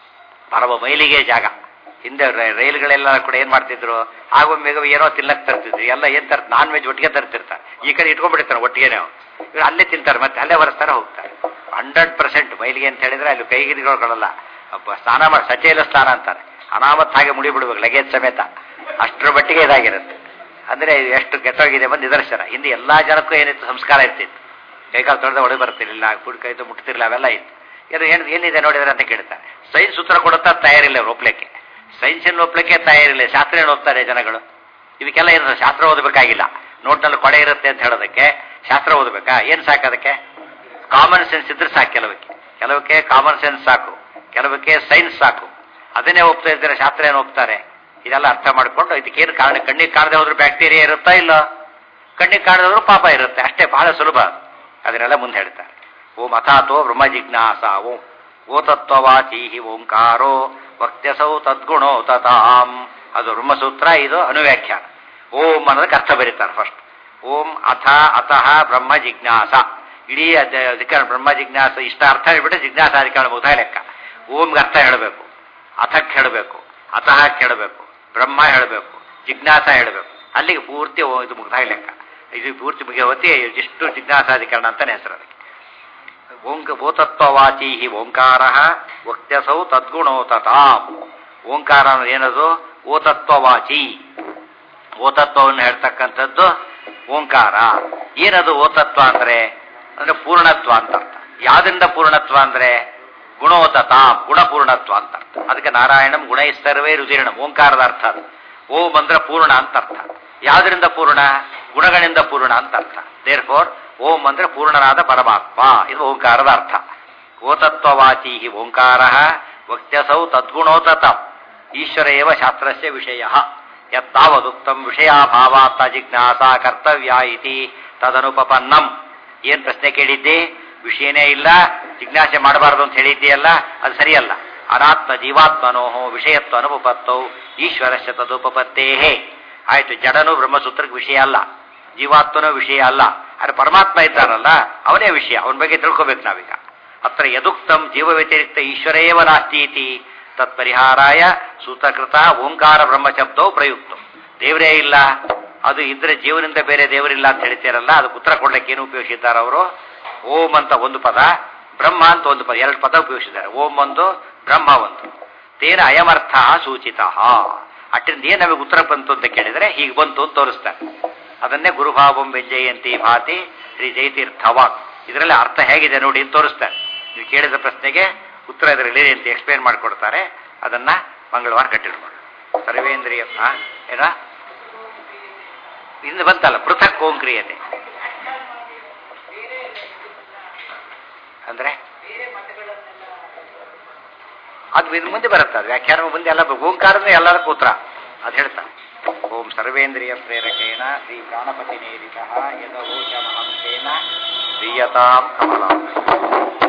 ಪರಮ ಮೈಲಿಗೆ ಜಾಗ ಹಿಂದೆ ರೈ- ರೈಲುಗಳೆಲ್ಲ ಕೂಡ ಏನ್ ಮಾಡ್ತಿದ್ರು ಆಗೊಮ್ಮೆ ಏನೋ ತಿನ್ನಕ್ ತರ್ತಿದ್ರು ಎಲ್ಲ ಏನ್ ತರ ನಾನ್ ವೆಜ್ ಒಟ್ಟಿಗೆ ತರ್ತಿರ್ತಾರೆ ಈ ಕಡೆ ಇಟ್ಕೊಂಡ್ಬಿಡ್ತಾರೆ ಒಟ್ಟಿಗೆ ನಾವು ಇವ್ರು ಅಲ್ಲೇ ತಿಂತಾರೆ ಮತ್ತೆ ಅಲ್ಲೇ ಬರೆಸ್ತಾರೆ ಹೋಗ್ತಾರೆ ಹಂಡ್ರೆಡ್ ಪರ್ಸೆಂಟ್ ಮೈಲಿಗೆ ಅಂತ ಹೇಳಿದ್ರೆ ಅಲ್ಲಿ ಕೈಗಿರಿಗೊಳ್ಳಲ್ಲ ಸ್ನಾನ ಮಾಡಿ ಸಚೆಯಲ್ಲ ಸ್ನಾನ ಅಂತಾರೆ ಅನಾಮತ್ ಹಾಗೆ ಮುಡಿ ಬಿಡ್ಬೇಕು ಲಗೇಜ್ ಸಮೇತ ಅಷ್ಟರ ಮಟ್ಟಿಗೆ ಇದಾಗಿರುತ್ತೆ ಅಂದ್ರೆ ಎಷ್ಟು ಕೆಟ್ಟೋಗಿದೆ ಬಂದು ನಿದರ್ಶನ ಹಿಂದೆ ಎಲ್ಲಾ ಜನಕ್ಕೂ ಏನಿತ್ತು ಸಂಸ್ಕಾರ ಇರ್ತಿತ್ತು ಕೈಕಾಲು ತೊಳೆದ ಒಳಗೆ ಬರ್ತಿರ್ಲಿಲ್ಲ ಕುಡ್ ಕೈ ಮುಟ್ತಿರ್ಲಿಲ್ಲ ಅವೆಲ್ಲ ಇತ್ತು ಏನು ಏನು ಏನಿದೆ ನೋಡಿದ್ರೆ ಅಂತ ಕೇಳ್ತಾರೆ ಸೈನ್ಸ್ ಉತ್ತರ ಕೊಡುತ್ತಾ ತಯಾರಿಲ್ಲ ಅವ್ರು ಒಪ್ಲಿಕ್ಕೆ ಸೈನ್ಸ್ ಏನು ಒಪ್ಲಿಕ್ಕೆ ತಯಾರಿಲ್ಲ ಶಾಸ್ತ್ರ ಏನು ಓದ್ತಾರೆ ಜನಗಳು ಇವಕ್ಕೆಲ್ಲ ಏನು ಶಾಸ್ತ್ರ ಓದಬೇಕಾಗಿಲ್ಲ ನೋಟ್ನಲ್ಲಿ ಕೊಡೆ ಇರುತ್ತೆ ಅಂತ ಹೇಳೋದಕ್ಕೆ ಶಾಸ್ತ್ರ ಓದಬೇಕಾ ಏನು ಸಾಕು ಅದಕ್ಕೆ ಕಾಮನ್ ಸೆನ್ಸ್ ಇದ್ರೆ ಸಾಕು ಕೆಲವಕ್ಕೆ ಕೆಲವಕ್ಕೆ ಕಾಮನ್ ಸೆನ್ಸ್ ಸಾಕು ಕೆಲವಕ್ಕೆ ಸೈನ್ಸ್ ಸಾಕು ಅದನ್ನೇ ಒಪ್ತಾ ಇದ್ದಾರೆ ಶಾಸ್ತ್ರ ಏನು ಒಪ್ತಾರೆ ಇದೆಲ್ಲ ಅರ್ಥ ಮಾಡ್ಕೊಂಡು ಇದಕ್ಕೇನು ಕಾರಣ ಕಣ್ಣಿಗೆ ಕಾಣದೆ ಹೋದ್ರೆ ಬ್ಯಾಕ್ಟೀರಿಯಾ ಇರುತ್ತಾ ಇಲ್ಲ ಕಣ್ಣಿಗೆ ಕಾಣದೆ ಹೋದ್ರೂ ಪಾಪ ಇರುತ್ತೆ ಅಷ್ಟೇ ಬಹಳ ಸುಲಭ ಅದನ್ನೆಲ್ಲ ಮುಂದೆ ಹೇಳ್ತಾರೆ ಓಂ ಅಥಾತೋ ಬ್ರಹ್ಮ ಜಿಜ್ಞಾಸ ಓಂ ಓ ತತ್ವವಾಚಿ ಓಂಕಾರೋ ವಕ್ತ್ಯಸೌ ತದ್ಗುಣೋ ತತಾಂ ಅದು ಬ್ರಹ್ಮಸೂತ್ರ ಇದು ಅನುವ್ಯಾಖ್ಯಾನ ಓಂ ಅನ್ನೋದಕ್ಕೆ ಅರ್ಥ ಬರೀತಾರೆ ಫಸ್ಟ್ ಓಂ ಅಥ ಅತಃ ಬ್ರಹ್ಮ ಜಿಜ್ಞಾಸ ಇಡೀ ಅಧ್ಯಾಯ ಅಧಿಕರಣ ಬ್ರಹ್ಮ ಜಿಜ್ಞಾಸ ಇಷ್ಟ ಅರ್ಥ ಹೇಳ್ಬಿಟ್ಟು ಜಿಜ್ಞಾಸ ಅಧಿಕರಣ ಮುಗ್ದಾಯ ಲೆಕ್ಕ ಓಂಗೆ ಅರ್ಥ ಹೇಳಬೇಕು ಅಥಕ್ ಹೇಳಬೇಕು ಅತಃ ಹೇಳಬೇಕು ಬ್ರಹ್ಮ ಹೇಳಬೇಕು ಜಿಜ್ಞಾಸ ಹೇಳಬೇಕು ಅಲ್ಲಿಗೆ ಪೂರ್ತಿ ಓ- ಇದು ಮುಗ್ದಾಯ ಲೆಕ್ಕ ಇದು ಪೂರ್ತಿ ಮುಗಿಯವತಿ ಇಷ್ಟು ಜಿಜ್ಞಾಸಾಧಿಕರಣ ಅಂತಾನೆ ಹೆಸರು ಅದಕ್ಕೆ ಓಂಕ ಭೂತತ್ವವಾಚಿ ಓಂಕಾರ ವಕ್ತ್ಯಸೌ ತದ್ಗುಣೋ ತಥಾಂ ಓಂಕಾರ ಅನ್ನೋದು ಏನದು ಓತತ್ವವಾಚಿ ಓತತ್ವವನ್ನು ಹೇಳ್ತಕ್ಕಂಥದ್ದು ಓಂಕಾರ ಏನದು ಓತತ್ವ ಅಂದ್ರೆ ಅಂದ್ರೆ ಪೂರ್ಣತ್ವ ಅಂತ ಅರ್ಥ ಯಾವ್ದ್ರಿಂದ ಪೂರ್ಣತ್ವ ಅಂದ್ರೆ ಗುಣೋತತ ಗುಣಪೂರ್ಣತ್ವ ಅಂತ ಅರ್ಥ ಅದಕ್ಕೆ ನಾರಾಯಣಂ ಗುಣೈಸ್ತರ್ವೇ ರುಜಿರಣಂ ಓಂಕಾರದ ಅರ್ಥ ಅದು ಓಂ ಅಂದ್ರೆ ಪೂರ್ಣ ಅಂತ ಅರ್ಥ ಯಾವ್ದ್ರಿಂದ ಪೂರ್ಣ ಗುಣಗಳಿಂದ ಪೂರ್ಣ ಅಂತ ಅರ್ಥ ದೇರ್ ಫೋರ್ ಓಂ ಅಂದ್ರೆ ಪೂರ್ಣನಾದ ಪರಮಾತ್ಮ ಇದು ಓಂಕಾರದ ಅರ್ಥ ಓತತ್ವವಾಚಿ ಓಂಕಾರ ವಕ್ತ್ಯಸೌ ತದ್ಗುಣೋತತ ಈಶ್ವರ ಏವ ಶಾಸ್ತ್ರಸ್ಯ ವಿಷಯ ಯತ್ತಾವದುಕ್ತಂ ವಿಷಯಾಭಾವಾತ್ತ ಜಿಜ್ಞಾಸ ಕರ್ತವ್ಯ ಇತಿ ತದನುಪಪನ್ನಂ ಏನ್ ಪ್ರಶ್ನೆ ಕೇಳಿದ್ದೆ ವಿಷಯನೇ ಇಲ್ಲ ಜಿಜ್ಞಾಸೆ ಮಾಡಬಾರದು ಅಂತ ಹೇಳಿದ್ದೀಯಲ್ಲ ಅದು ಸರಿಯಲ್ಲ ಅನಾತ್ಮ ಜೀವಾತ್ಮನೋ ವಿಷಯತ್ವ ಅನುಪತ್ತೌ ಈಶ್ವರಸ್ಯ ತದುಪಪತ್ತೇಹೇ ಆಯ್ತು ಜಡನು ಬ್ರಹ್ಮಸೂತ್ರಕ್ಕೆ ವಿಷಯ ಅಲ್ಲ ಜೀವಾತ್ಮನೂ ವಿಷಯ ಅಲ್ಲ ಆದ್ರೆ ಪರಮಾತ್ಮ ಇದ್ದಾನಲ್ಲ ಅವನೇ ವಿಷಯ ಅವನ ಬಗ್ಗೆ ತಿಳ್ಕೊಬೇಕು ನಾವೀಗ ಅತ್ರ ಯದುಕ್ತಂ ಜೀವ ವ್ಯತಿರಿಕ್ತ ಈಶ್ವರೇವ ನಾಸ್ತಿ ಇತಿ ತತ್ಪರಿಹಾರಾಯ ಸೂತಕೃತ ಓಂಕಾರ ಬ್ರಹ್ಮಶಬ್ದವು ಪ್ರಯುಕ್ತ ದೇವರೇ ಇಲ್ಲ ಅದು ಇದ್ರೆ ಜೀವನಿಂದ ಬೇರೆ ದೇವರಿಲ್ಲ ಅಂತ ಹೇಳ್ತೀರಲ್ಲ ಅದಕ್ಕೆ ಉತ್ತರ ಕೊಡ್ಲಿಕ್ಕೆ ಏನು ಉಪಯೋಗಿಸಿದ್ದಾರೆ ಅವರು ಓಂ ಅಂತ ಒಂದು ಪದ ಬ್ರಹ್ಮ ಅಂತ ಒಂದು ಪದ ಎರಡು ಪದ ಉಪಯೋಗಿಸಿದ್ದಾರೆ ಓಂ ಒಂದು ಬ್ರಹ್ಮ ಒಂದು ತೇನ ಅಯಮರ್ಥ ಸೂಚಿತ ಅಟ್ಟಿಂದ ಏನ್ ನಮಗೆ ಉತ್ತರ ಬಂತು ಅಂತ ಕೇಳಿದ್ರೆ ಹೀಗೆ ಬಂತು ಅಂತ ತೋರಿಸ್ತಾರೆ ಅದನ್ನೇ ಗುರುಭಾವಂ ವ್ಯಂಜಯಂತಿ ಭಾತಿ ಶ್ರೀ ಜಯತೀರ್ಥವಾಕ್ ಇದರಲ್ಲಿ ಅರ್ಥ ಹೇಗಿದೆ ನೋಡಿ ಅಂತ ತೋರಿಸ್ತಾರೆ ನೀವು ಕೇಳಿದ ಪ್ರಶ್ನೆಗೆ ಉತ್ತರ ಇದರಲ್ಲಿ ಇದೆ ಅಂತ ಎಕ್ಸ್ಪ್ಲೇನ್ ಮಾಡಿಕೊಡ್ತಾರೆ ಅದನ್ನ ಮಂಗಳವಾರ ಕಟ್ಟಿರ್ಬೋದು ಸರ್ವೇಂದ್ರಿಯ ಆ, ಏನ ಇಂದ ಬಂತಲ್ಲ ಪೃಥಕ್ ಓಂಕ್ರಿಯತೆ ಅಂದ್ರೆ ಅದು ಇದು ಮುಂದೆ ಬರುತ್ತೆ ಅದು ವ್ಯಾಖ್ಯಾನ ಮುಂದೆ ಎಲ್ಲ ಓಂಕಾರನೇ ಎಲ್ಲದಕ್ಕೂ ಉತ್ತರ ಅದು ಹೇಳ್ತಾರೆ ಓಂ ಸರ್ವೇಂದ್ರಿಯ ಪ್ರೇರಕೇಣ ಶ್ರೀ ಪ್ರಾಣಪತಿ ನೇರಿತ ಯದೋಚ ಮಹಂತೇನ ಶ್ರೀಯತಾಂ ಕಮಲ